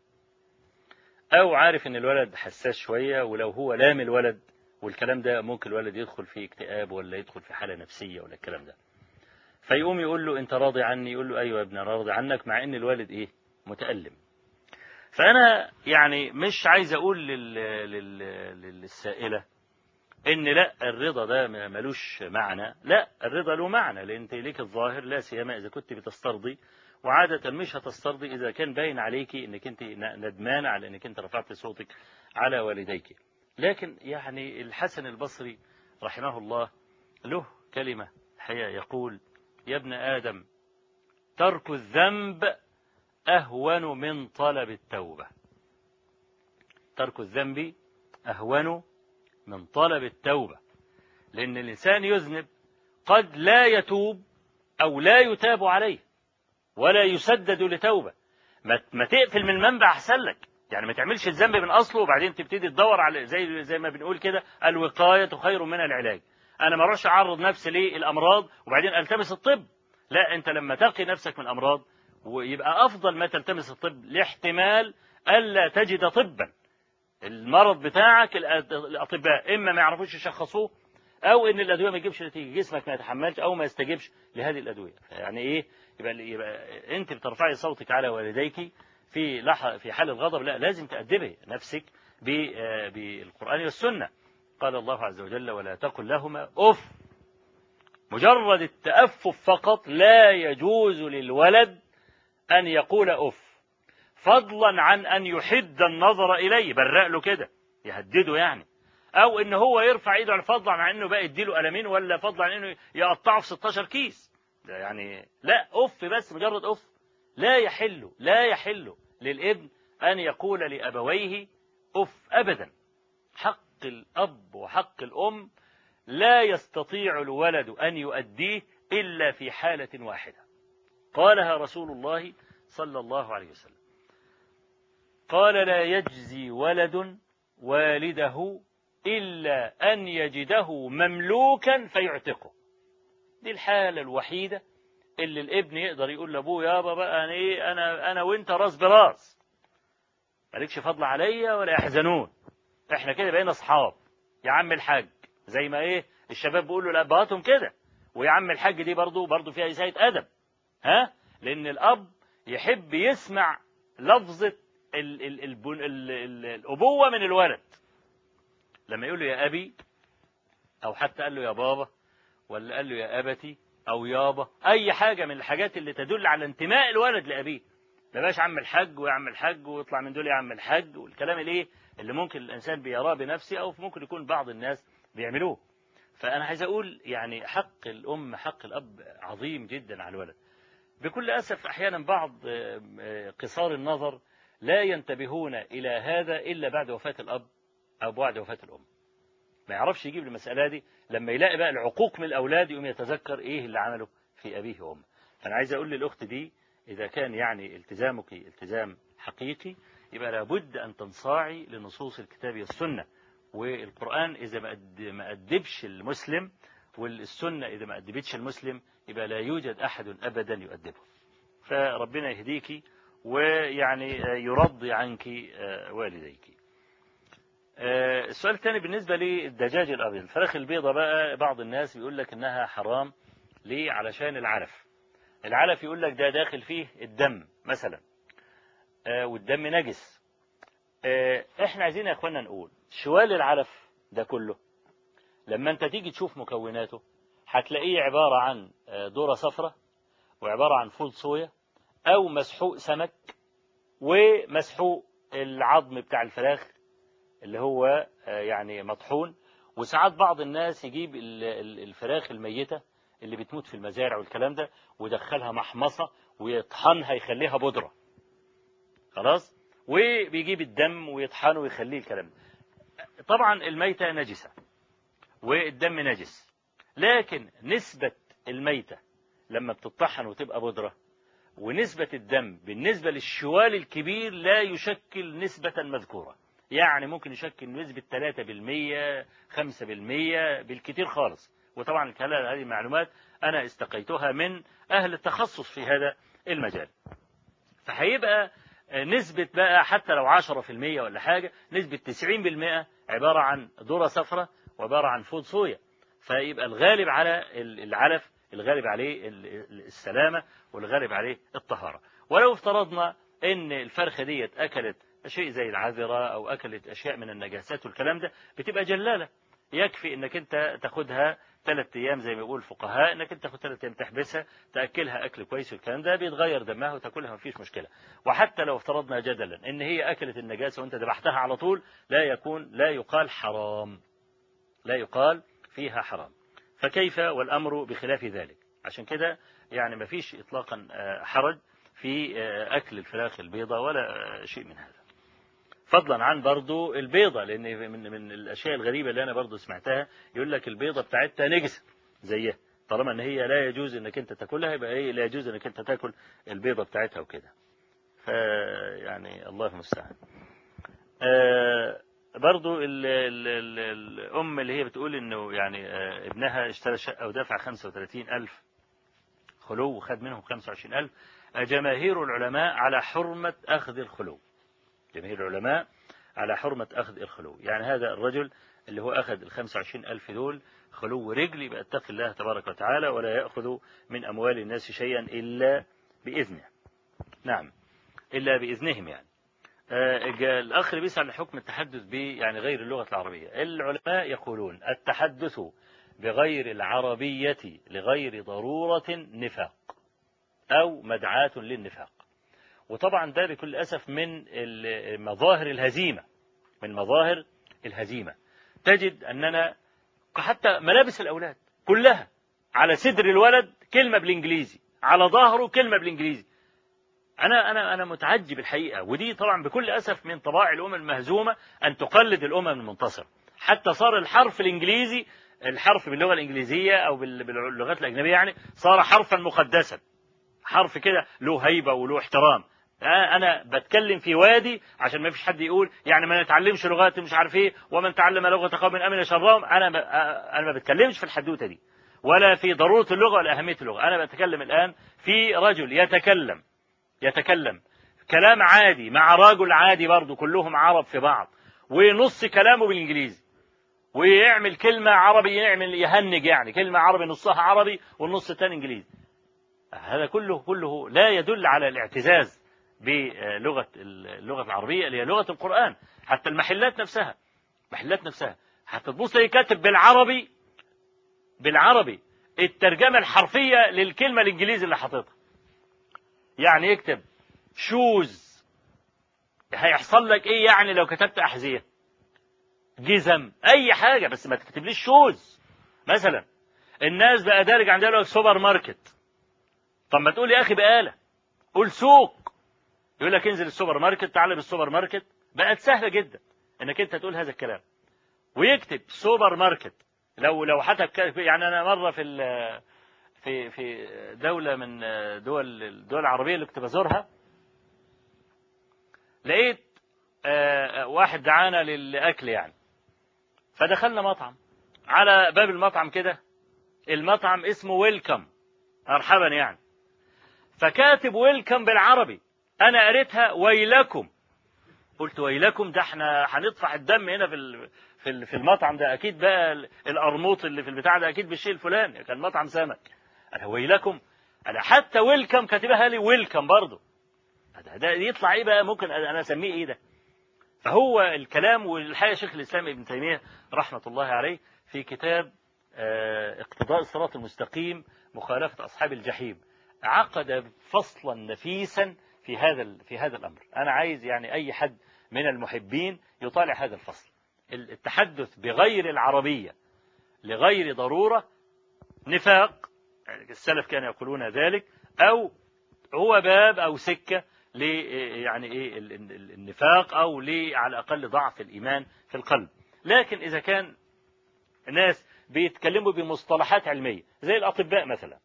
او عارف ان الولد حساس شويه ولو هو لام الولد والكلام ده ممكن الولد يدخل في اكتئاب ولا يدخل في حاله نفسيه ولا الكلام ده فيقوم يقول له انت راضي عني يقول له ايوه يا ابني أنا راضي عنك مع ان الوالد ايه متالم فانا يعني مش عايز اقول لل... لل... للسائله ان لا الرضا ده ما- ملوش معنى لا الرضا له معنى لان انت ليك الظاهر لا سيما اذا كنت بتسترضي وعادة مش هتسترضي إذا كان باين عليك إنك أنت ن- ندمانة على إنك أنت رفعت صوتك على والديك لكن يعني الحسن البصري رحمه الله له كلمة الحقيقة يقول يا ابن آدم ترك الذنب أهون من طلب التوبة ترك الذنب أهون من طلب التوبة لأن الإنسان يذنب قد لا يتوب أو لا يتاب عليه ولا يسدد لتوبة ما ما تقفل من المنبع أحسن لك يعني ما تعملش الذنب من أصله وبعدين تبتدي تدور على زي زي ما بنقول كده الوقاية خير من العلاج أنا ما اروحش أعرض نفسي للأمراض وبعدين ألتمس الطب لا أنت لما تقي نفسك من أمراض ويبقى أفضل ما تلتمس الطب لاحتمال ألا تجد طبا المرض بتاعك الأ- الأطباء إما ما يعرفوش يشخصوه أو إن الأدوية ما تجيبش نتيجة جسمك ما يتحملش أو ما يستجيبش لهذه الأدوية يعني إيه يبقى, يبقى أنت بترفعي صوتك على والديك في لح في حال الغضب لا لازم تأدبي نفسك ب- آه، بالقرآن والسنة قال الله عز وجل ولا تقل لهما أف مجرد التأفف فقط لا يجوز للولد أن يقول أف فضلا عن أن يحد النظر إليه برق له كده يهدده يعني أو إن هو يرفع إيده على فضلا عن إنه بقى يديله قلمين ولا فضلا عن إنه يقطعه في 16 كيس ده يعني لا أف بس مجرد أف لا يحل لا يحل للابن أن يقول لأبويه أف أبدا حق الأب وحق الأم لا يستطيع الولد أن يؤديه إلا في حالة واحدة قالها رسول الله صلى الله عليه وسلم قال لا يجزي ولد والده إلا أن يجده مملوكا فيعتقه دي الحالة الوحيدة اللي الابن يقدر يقول لأبوه يابا بقى أنا, إيه أنا, أنا وأنت راس براس مالكش فضل عليا ولا يحزنون احنا كده بقينا أصحاب يا عم الحاج زي ما إيه الشباب بيقولوا لأبهاتهم كده ويا عم الحاج دي برضو برضو فيها إساءة أدب ها لأن الأب يحب يسمع لفظة ال ال ال ال ال الأبوة من الولد لما يقول له يا أبي أو حتى قال له يا بابا ولا قال له يا أبتي أو يابا أي حاجة من الحاجات اللي تدل على انتماء الولد لأبيه ما بقاش عم الحاج ويا عم الحاج ويطلع من دول يا عم الحاج والكلام الايه اللي ممكن الإنسان بيراه بنفسه أو ممكن يكون بعض الناس بيعملوه فأنا عايز أقول يعني حق الأم حق الأب عظيم جدا على الولد بكل أسف أحيانا بعض قصار النظر لا ينتبهون إلى هذا إلا بعد وفاة الأب أو بعد وفاة الأم ما يعرفش يجيب المسألة دي لما يلاقي بقى العقوق من الأولاد يقوم يتذكر إيه اللي عمله في أبيه وأمه فأنا عايز أقول للأخت دي إذا كان يعني التزامك التزام حقيقي يبقى لابد أن تنصاعي لنصوص الكتاب والسنة والقرآن إذا ما أدبش المسلم والسنة إذا ما أدبتش المسلم يبقى لا يوجد أحد أبدا يؤدبه فربنا يهديك ويعني يرضي عنك والديك السؤال الثاني بالنسبة للدجاج الأبيض الفراخ البيضة بقى بعض الناس بيقول لك إنها حرام ليه علشان العلف العلف يقول لك ده داخل فيه الدم مثلا والدم نجس احنا عايزين يا اخوانا نقول شوال العلف ده كله لما انت تيجي تشوف مكوناته هتلاقيه عبارة عن ذرة صفرة وعبارة عن فول صويا أو مسحوق سمك ومسحوق العظم بتاع الفراخ اللي هو يعني مطحون وساعات بعض الناس يجيب الفراخ الميتة اللي بتموت في المزارع والكلام ده ويدخلها محمصة ويطحنها يخليها بودرة خلاص وبيجيب الدم ويطحنه ويخليه الكلام ده طبعا الميتة نجسة والدم نجس لكن نسبة الميتة لما بتطحن وتبقى بودرة ونسبة الدم بالنسبة للشوال الكبير لا يشكل نسبة مذكورة يعني ممكن يشكل نسبة 3% 5% بالكثير خالص وطبعا الكلام هذه المعلومات أنا استقيتها من أهل التخصص في هذا المجال فهيبقى نسبة بقى حتى لو 10% ولا حاجة نسبة 90% عبارة عن ذرة صفرة وعبارة عن فود صويا فيبقى الغالب على العلف الغالب عليه السلامة والغالب عليه الطهارة ولو افترضنا ان الفرخة ديت اكلت شيء زي العذرة او اكلت اشياء من النجاسات والكلام ده بتبقى جلالة يكفي انك انت تاخدها ثلاث ايام زي ما يقول الفقهاء انك انت تاخد ثلاث ايام تحبسها تاكلها اكل كويس والكلام ده بيتغير دمها وتاكلها مفيش مشكله وحتى لو افترضنا جدلا ان هي اكلت النجاسه وانت ذبحتها على طول لا يكون لا يقال حرام لا يقال فيها حرام فكيف والامر بخلاف ذلك عشان كده يعني مفيش اطلاقا حرج في اكل الفراخ البيضاء ولا شيء من هذا فضلا عن برضو البيضة لأن من, من الأشياء الغريبة اللي أنا برضو سمعتها يقول لك البيضة بتاعتها نجسة زيها طالما ان هي لا يجوز انك انت تاكلها يبقى ايه لا يجوز انك انت تاكل البيضة بتاعتها وكده فيعني الله المستعان آه برضو ال ال ال الأم اللي هي بتقول إنه يعني آه ابنها اشترى شقة ودفع 35 ألف خلو وخد منهم 25 ألف جماهير العلماء على حرمة أخذ الخلو جماهير العلماء على حرمة أخذ الخلو يعني هذا الرجل اللي هو أخذ ال 25 ألف دول خلو رجل يبقى اتقي الله تبارك وتعالى ولا يأخذ من أموال الناس شيئا إلا بإذنه نعم إلا بإذنهم يعني آه الأخ اللي بيسأل حكم التحدث ب يعني غير اللغة العربية العلماء يقولون التحدث بغير العربية لغير ضرورة نفاق أو مدعاة للنفاق وطبعا ده بكل أسف من ال- مظاهر الهزيمة من مظاهر الهزيمة تجد أننا حتى ملابس الأولاد كلها على صدر الولد كلمة بالإنجليزي على ظهره كلمة بالإنجليزي أنا أنا أنا متعجب الحقيقة ودي طبعا بكل أسف من طباع الأمم المهزومة أن تقلد الأمم المنتصرة حتى صار الحرف الإنجليزي الحرف باللغة الإنجليزية أو بال- باللغات الأجنبية يعني صار حرفا مقدسا حرف كده له هيبة وله احترام آه، أنا بتكلم في وادي عشان ما فيش حد يقول يعني ما نتعلمش لغات مش عارف إيه ومن تعلم لغة قوم أمن شرهم أنا ب- آه، أنا ما بتكلمش في الحدوتة دي ولا في ضرورة اللغة ولا أهمية اللغة أنا بتكلم الآن في رجل يتكلم يتكلم كلام عادي مع رجل عادي برضه كلهم عرب في بعض ونص كلامه بالإنجليزي ويعمل كلمة عربي يعمل يهنج يعني كلمة عربي نصها عربي والنص الثاني إنجليزي هذا كله كله لا يدل على الاعتزاز بلغة اللغة العربية اللي هي لغة القرآن حتى المحلات نفسها محلات نفسها حتى تبص تلاقي كاتب بالعربي بالعربي الترجمة الحرفية للكلمة الإنجليزي اللي حاططها يعني يكتب شوز هيحصل لك ايه يعني لو كتبت احذيه جزم اي حاجه بس ما تكتبليش شوز مثلا الناس بقى دارج عندها يقول لك سوبر ماركت طب ما تقول يا اخي بقاله قول سوق يقول لك انزل السوبر ماركت تعال بالسوبر ماركت بقت سهله جدا انك انت تقول هذا الكلام ويكتب سوبر ماركت لو لو حتى ك- يعني انا مره في ال- في في دوله من دول الدول العربيه اللي كنت بزورها لقيت آه، واحد دعانا للاكل يعني فدخلنا مطعم على باب المطعم كده المطعم اسمه ويلكم مرحبا يعني فكاتب ويلكم بالعربي انا قريتها ويلكم قلت ويلكم ده احنا هندفع الدم هنا في ال- في ال- في المطعم ده اكيد بقى ال- القرموط اللي في البتاع ده اكيد بالشيء الفلاني كان مطعم سمك انا ويلكم انا حتى ويلكم كاتبها لي ويلكم برضه ده, ده يطلع ايه بقى ممكن انا اسميه ايه ده فهو الكلام والحقيقه شيخ الاسلام ابن تيميه رحمه الله عليه في كتاب آه، اقتضاء الصراط المستقيم مخالفه اصحاب الجحيم عقد فصلا نفيسا في هذا ال- في هذا الامر انا عايز يعني اي حد من المحبين يطالع هذا الفصل التحدث بغير العربيه لغير ضروره نفاق يعني السلف كانوا يقولون ذلك او هو باب او سكه ل يعني ايه ال- ال- النفاق او ل على الاقل ضعف الايمان في القلب لكن اذا كان ناس بيتكلموا بمصطلحات علميه زي الاطباء مثلا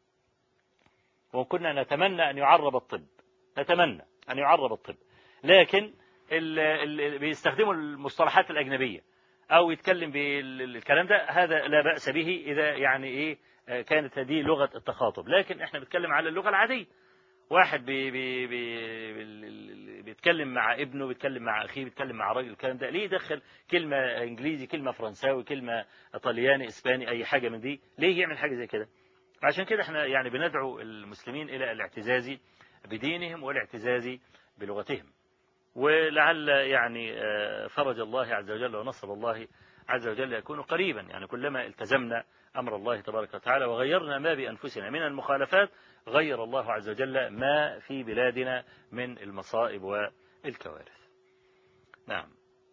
وكنا نتمنى ان يعرب الطب نتمنى ان يعرب الطب لكن ال- ال- بيستخدموا المصطلحات الاجنبيه او يتكلم بالكلام ده هذا لا باس به اذا يعني ايه آه، كانت هذه لغه التخاطب لكن احنا بنتكلم على اللغه العاديه واحد بي بي بي بي بيتكلم مع ابنه بيتكلم مع اخيه بيتكلم مع راجل الكلام ده ليه يدخل كلمه انجليزي كلمه فرنساوي كلمه طلياني اسباني اي حاجه من دي ليه يعمل حاجه زي كده عشان كده احنا يعني بندعو المسلمين الى الاعتزاز بدينهم والاعتزاز بلغتهم ولعل يعني آه، فرج الله عز وجل ونصر الله عز وجل يكون قريبا يعني كلما التزمنا أمر الله تبارك وتعالى وغيرنا ما بأنفسنا من المخالفات غير الله عز وجل ما في بلادنا من المصائب والكوارث نعم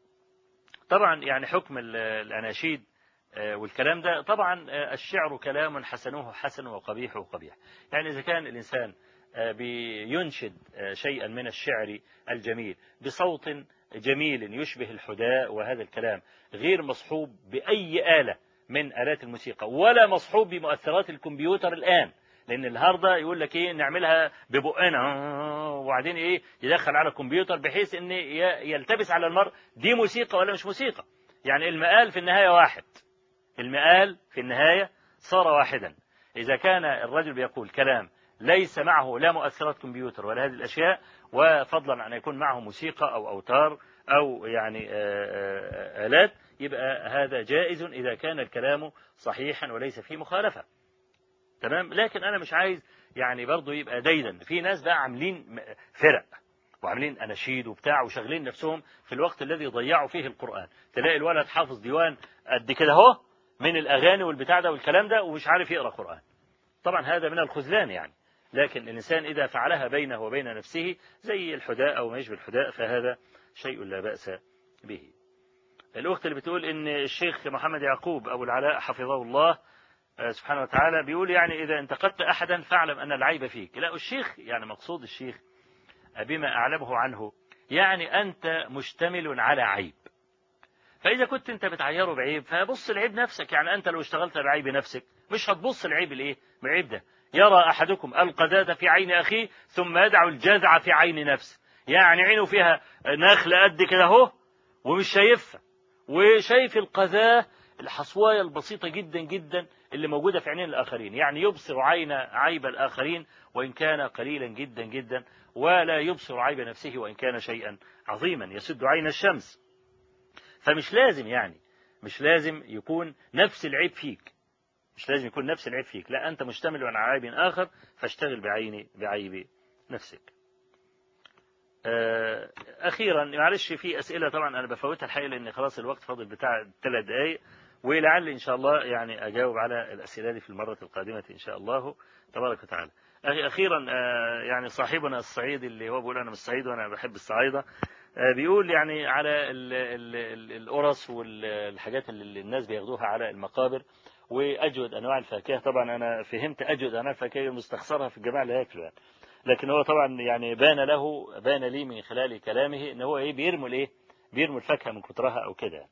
طبعا يعني حكم ال- الأناشيد آه، والكلام ده طبعا آه، الشعر كلام حسنه حسن وقبيحه قبيح يعني إذا كان الإنسان آه، بينشد آه، شيئا من الشعر الجميل بصوت جميل يشبه الحداء وهذا الكلام غير مصحوب بأي آلة من آلات الموسيقى ولا مصحوب بمؤثرات الكمبيوتر الآن لأن النهارده يقول لك إيه نعملها ببقنا وبعدين إيه يدخل على الكمبيوتر بحيث إن ي- يلتبس على المرء دي موسيقى ولا مش موسيقى يعني المقال في النهاية واحد المقال في النهاية صار واحدا إذا كان الرجل بيقول كلام ليس معه لا مؤثرات كمبيوتر ولا هذه الأشياء وفضلا عن يكون معه موسيقى أو أوتار أو يعني آه، آه، آلات يبقى هذا جائز إذا كان الكلام صحيحا وليس فيه مخالفة تمام لكن أنا مش عايز يعني برضه يبقى دايدا في ناس بقى عاملين م- فرق وعاملين اناشيد وبتاع وشغلين نفسهم في الوقت الذي ضيعوا فيه القران تلاقي الولد حافظ ديوان قد كده اهو من الاغاني والبتاع ده والكلام ده ومش عارف يقرا قران طبعا هذا من الخذلان يعني لكن الإنسان إذا فعلها بينه وبين نفسه زي الحداء أو ما يشبه الحداء فهذا شيء لا بأس به الأخت اللي بتقول إن الشيخ محمد يعقوب أبو العلاء حفظه الله آه، سبحانه وتعالى بيقول يعني إذا انتقدت أحدا فاعلم أن العيب فيك لا الشيخ يعني مقصود الشيخ بما أعلمه عنه يعني أنت مشتمل على عيب فإذا كنت أنت بتعيره بعيب فبص العيب نفسك يعني أنت لو اشتغلت بعيب نفسك مش هتبص العيب الإيه بعيب ده يرى أحدكم القذاة في عين أخيه ثم يدع الجذع في عين نفسه يعني عينه فيها نخل قد كده اهو ومش شايفها وشايف القذاة الحصواية البسيطة جدا جدا اللي موجودة في عينين الآخرين يعني يبصر عين عيب الآخرين وإن كان قليلا جدا جدا ولا يبصر عيب نفسه وإن كان شيئا عظيما يسد عين الشمس فمش لازم يعني مش لازم يكون نفس العيب فيك مش لازم يكون نفس العيب فيك لا أنت مشتمل على عيب آخر فاشتغل بعين بعيب نفسك آه، أخيرا معلش في أسئلة طبعا أنا بفوتها الحقيقة لأن خلاص الوقت فاضل بتاع ثلاث دقايق ولعل إن شاء الله يعني أجاوب على الأسئلة دي في المرة القادمة إن شاء الله تبارك وتعالى أخي- أخيرا آه، يعني صاحبنا الصعيد اللي هو بيقول أنا من الصعيد وأنا بحب الصعايدة آه، بيقول يعني على ال- ال- ال- القرص والحاجات اللي الناس بياخدوها على المقابر وأجود أنواع الفاكهة طبعا أنا فهمت أجود أنواع الفاكهة مستخسرها في الجماعة اللي هياكلوا يعني. لكن هو طبعا يعني بان له بان لي من خلال كلامه ان هو ايه بيرموا الايه بيرموا الفاكهه من كترها او كده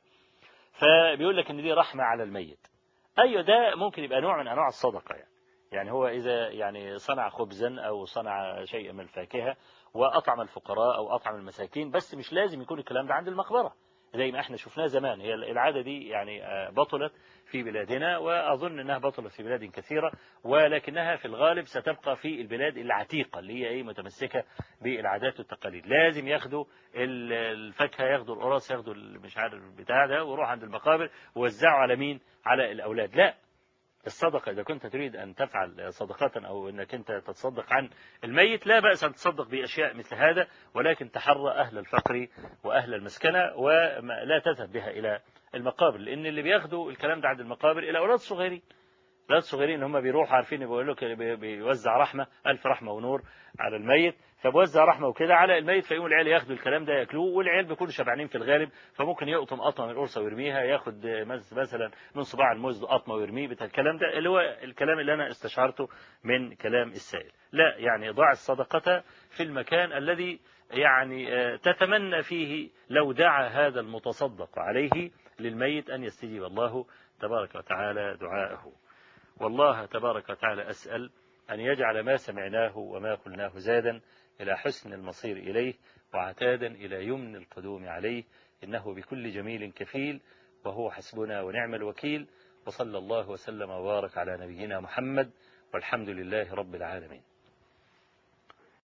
فبيقول لك ان دي رحمه على الميت ايوه ده ممكن يبقى نوع من انواع الصدقه يعني يعني هو اذا يعني صنع خبزا او صنع شيئا من الفاكهه واطعم الفقراء او اطعم المساكين بس مش لازم يكون الكلام ده عند المقبره زي ما احنا شفناه زمان هي العاده دي يعني آه، بطلت في بلادنا واظن انها بطلت في بلاد كثيره ولكنها في الغالب ستبقى في البلاد العتيقه اللي هي ايه متمسكه بالعادات والتقاليد لازم ياخدوا ال- الفاكهه ياخدوا القرص ياخدوا ال- مش عارف البتاع ده ويروحوا عند المقابر ووزعوا على مين على الاولاد لا الصدقة إذا كنت تريد أن تفعل صدقة أو أنك أنت تتصدق عن الميت لا بأس أن تصدق بأشياء مثل هذا ولكن تحرى أهل الفقر وأهل المسكنة ولا تذهب بها إلى المقابر لأن اللي بياخدوا الكلام ده عند المقابر إلى أولاد صغيرين أولاد صغيرين هم بيروحوا عارفين بيقول لك بي- بيوزع رحمة ألف رحمة ونور على الميت فبوزع رحمة وكده على الميت فيقوم العيال ياخدوا الكلام ده ياكلوه والعيال بيكونوا شبعانين في الغالب فممكن يقطم قطمة من القرصة ويرميها ياخد مس- مثلا من صباع الموز قطمة ويرميه بتاع الكلام ده اللي هو الكلام اللي أنا استشعرته من كلام السائل لا يعني ضع الصدقة في المكان الذي يعني آه، تتمنى فيه لو دعا هذا المتصدق عليه للميت أن يستجيب الله تبارك وتعالى دعاءه والله تبارك وتعالى أسأل أن يجعل ما سمعناه وما قلناه زادا إلى حسن المصير إليه وعتادا إلى يمن القدوم عليه إنه بكل جميل كفيل وهو حسبنا ونعم الوكيل وصلى الله وسلم وبارك على نبينا محمد والحمد لله رب العالمين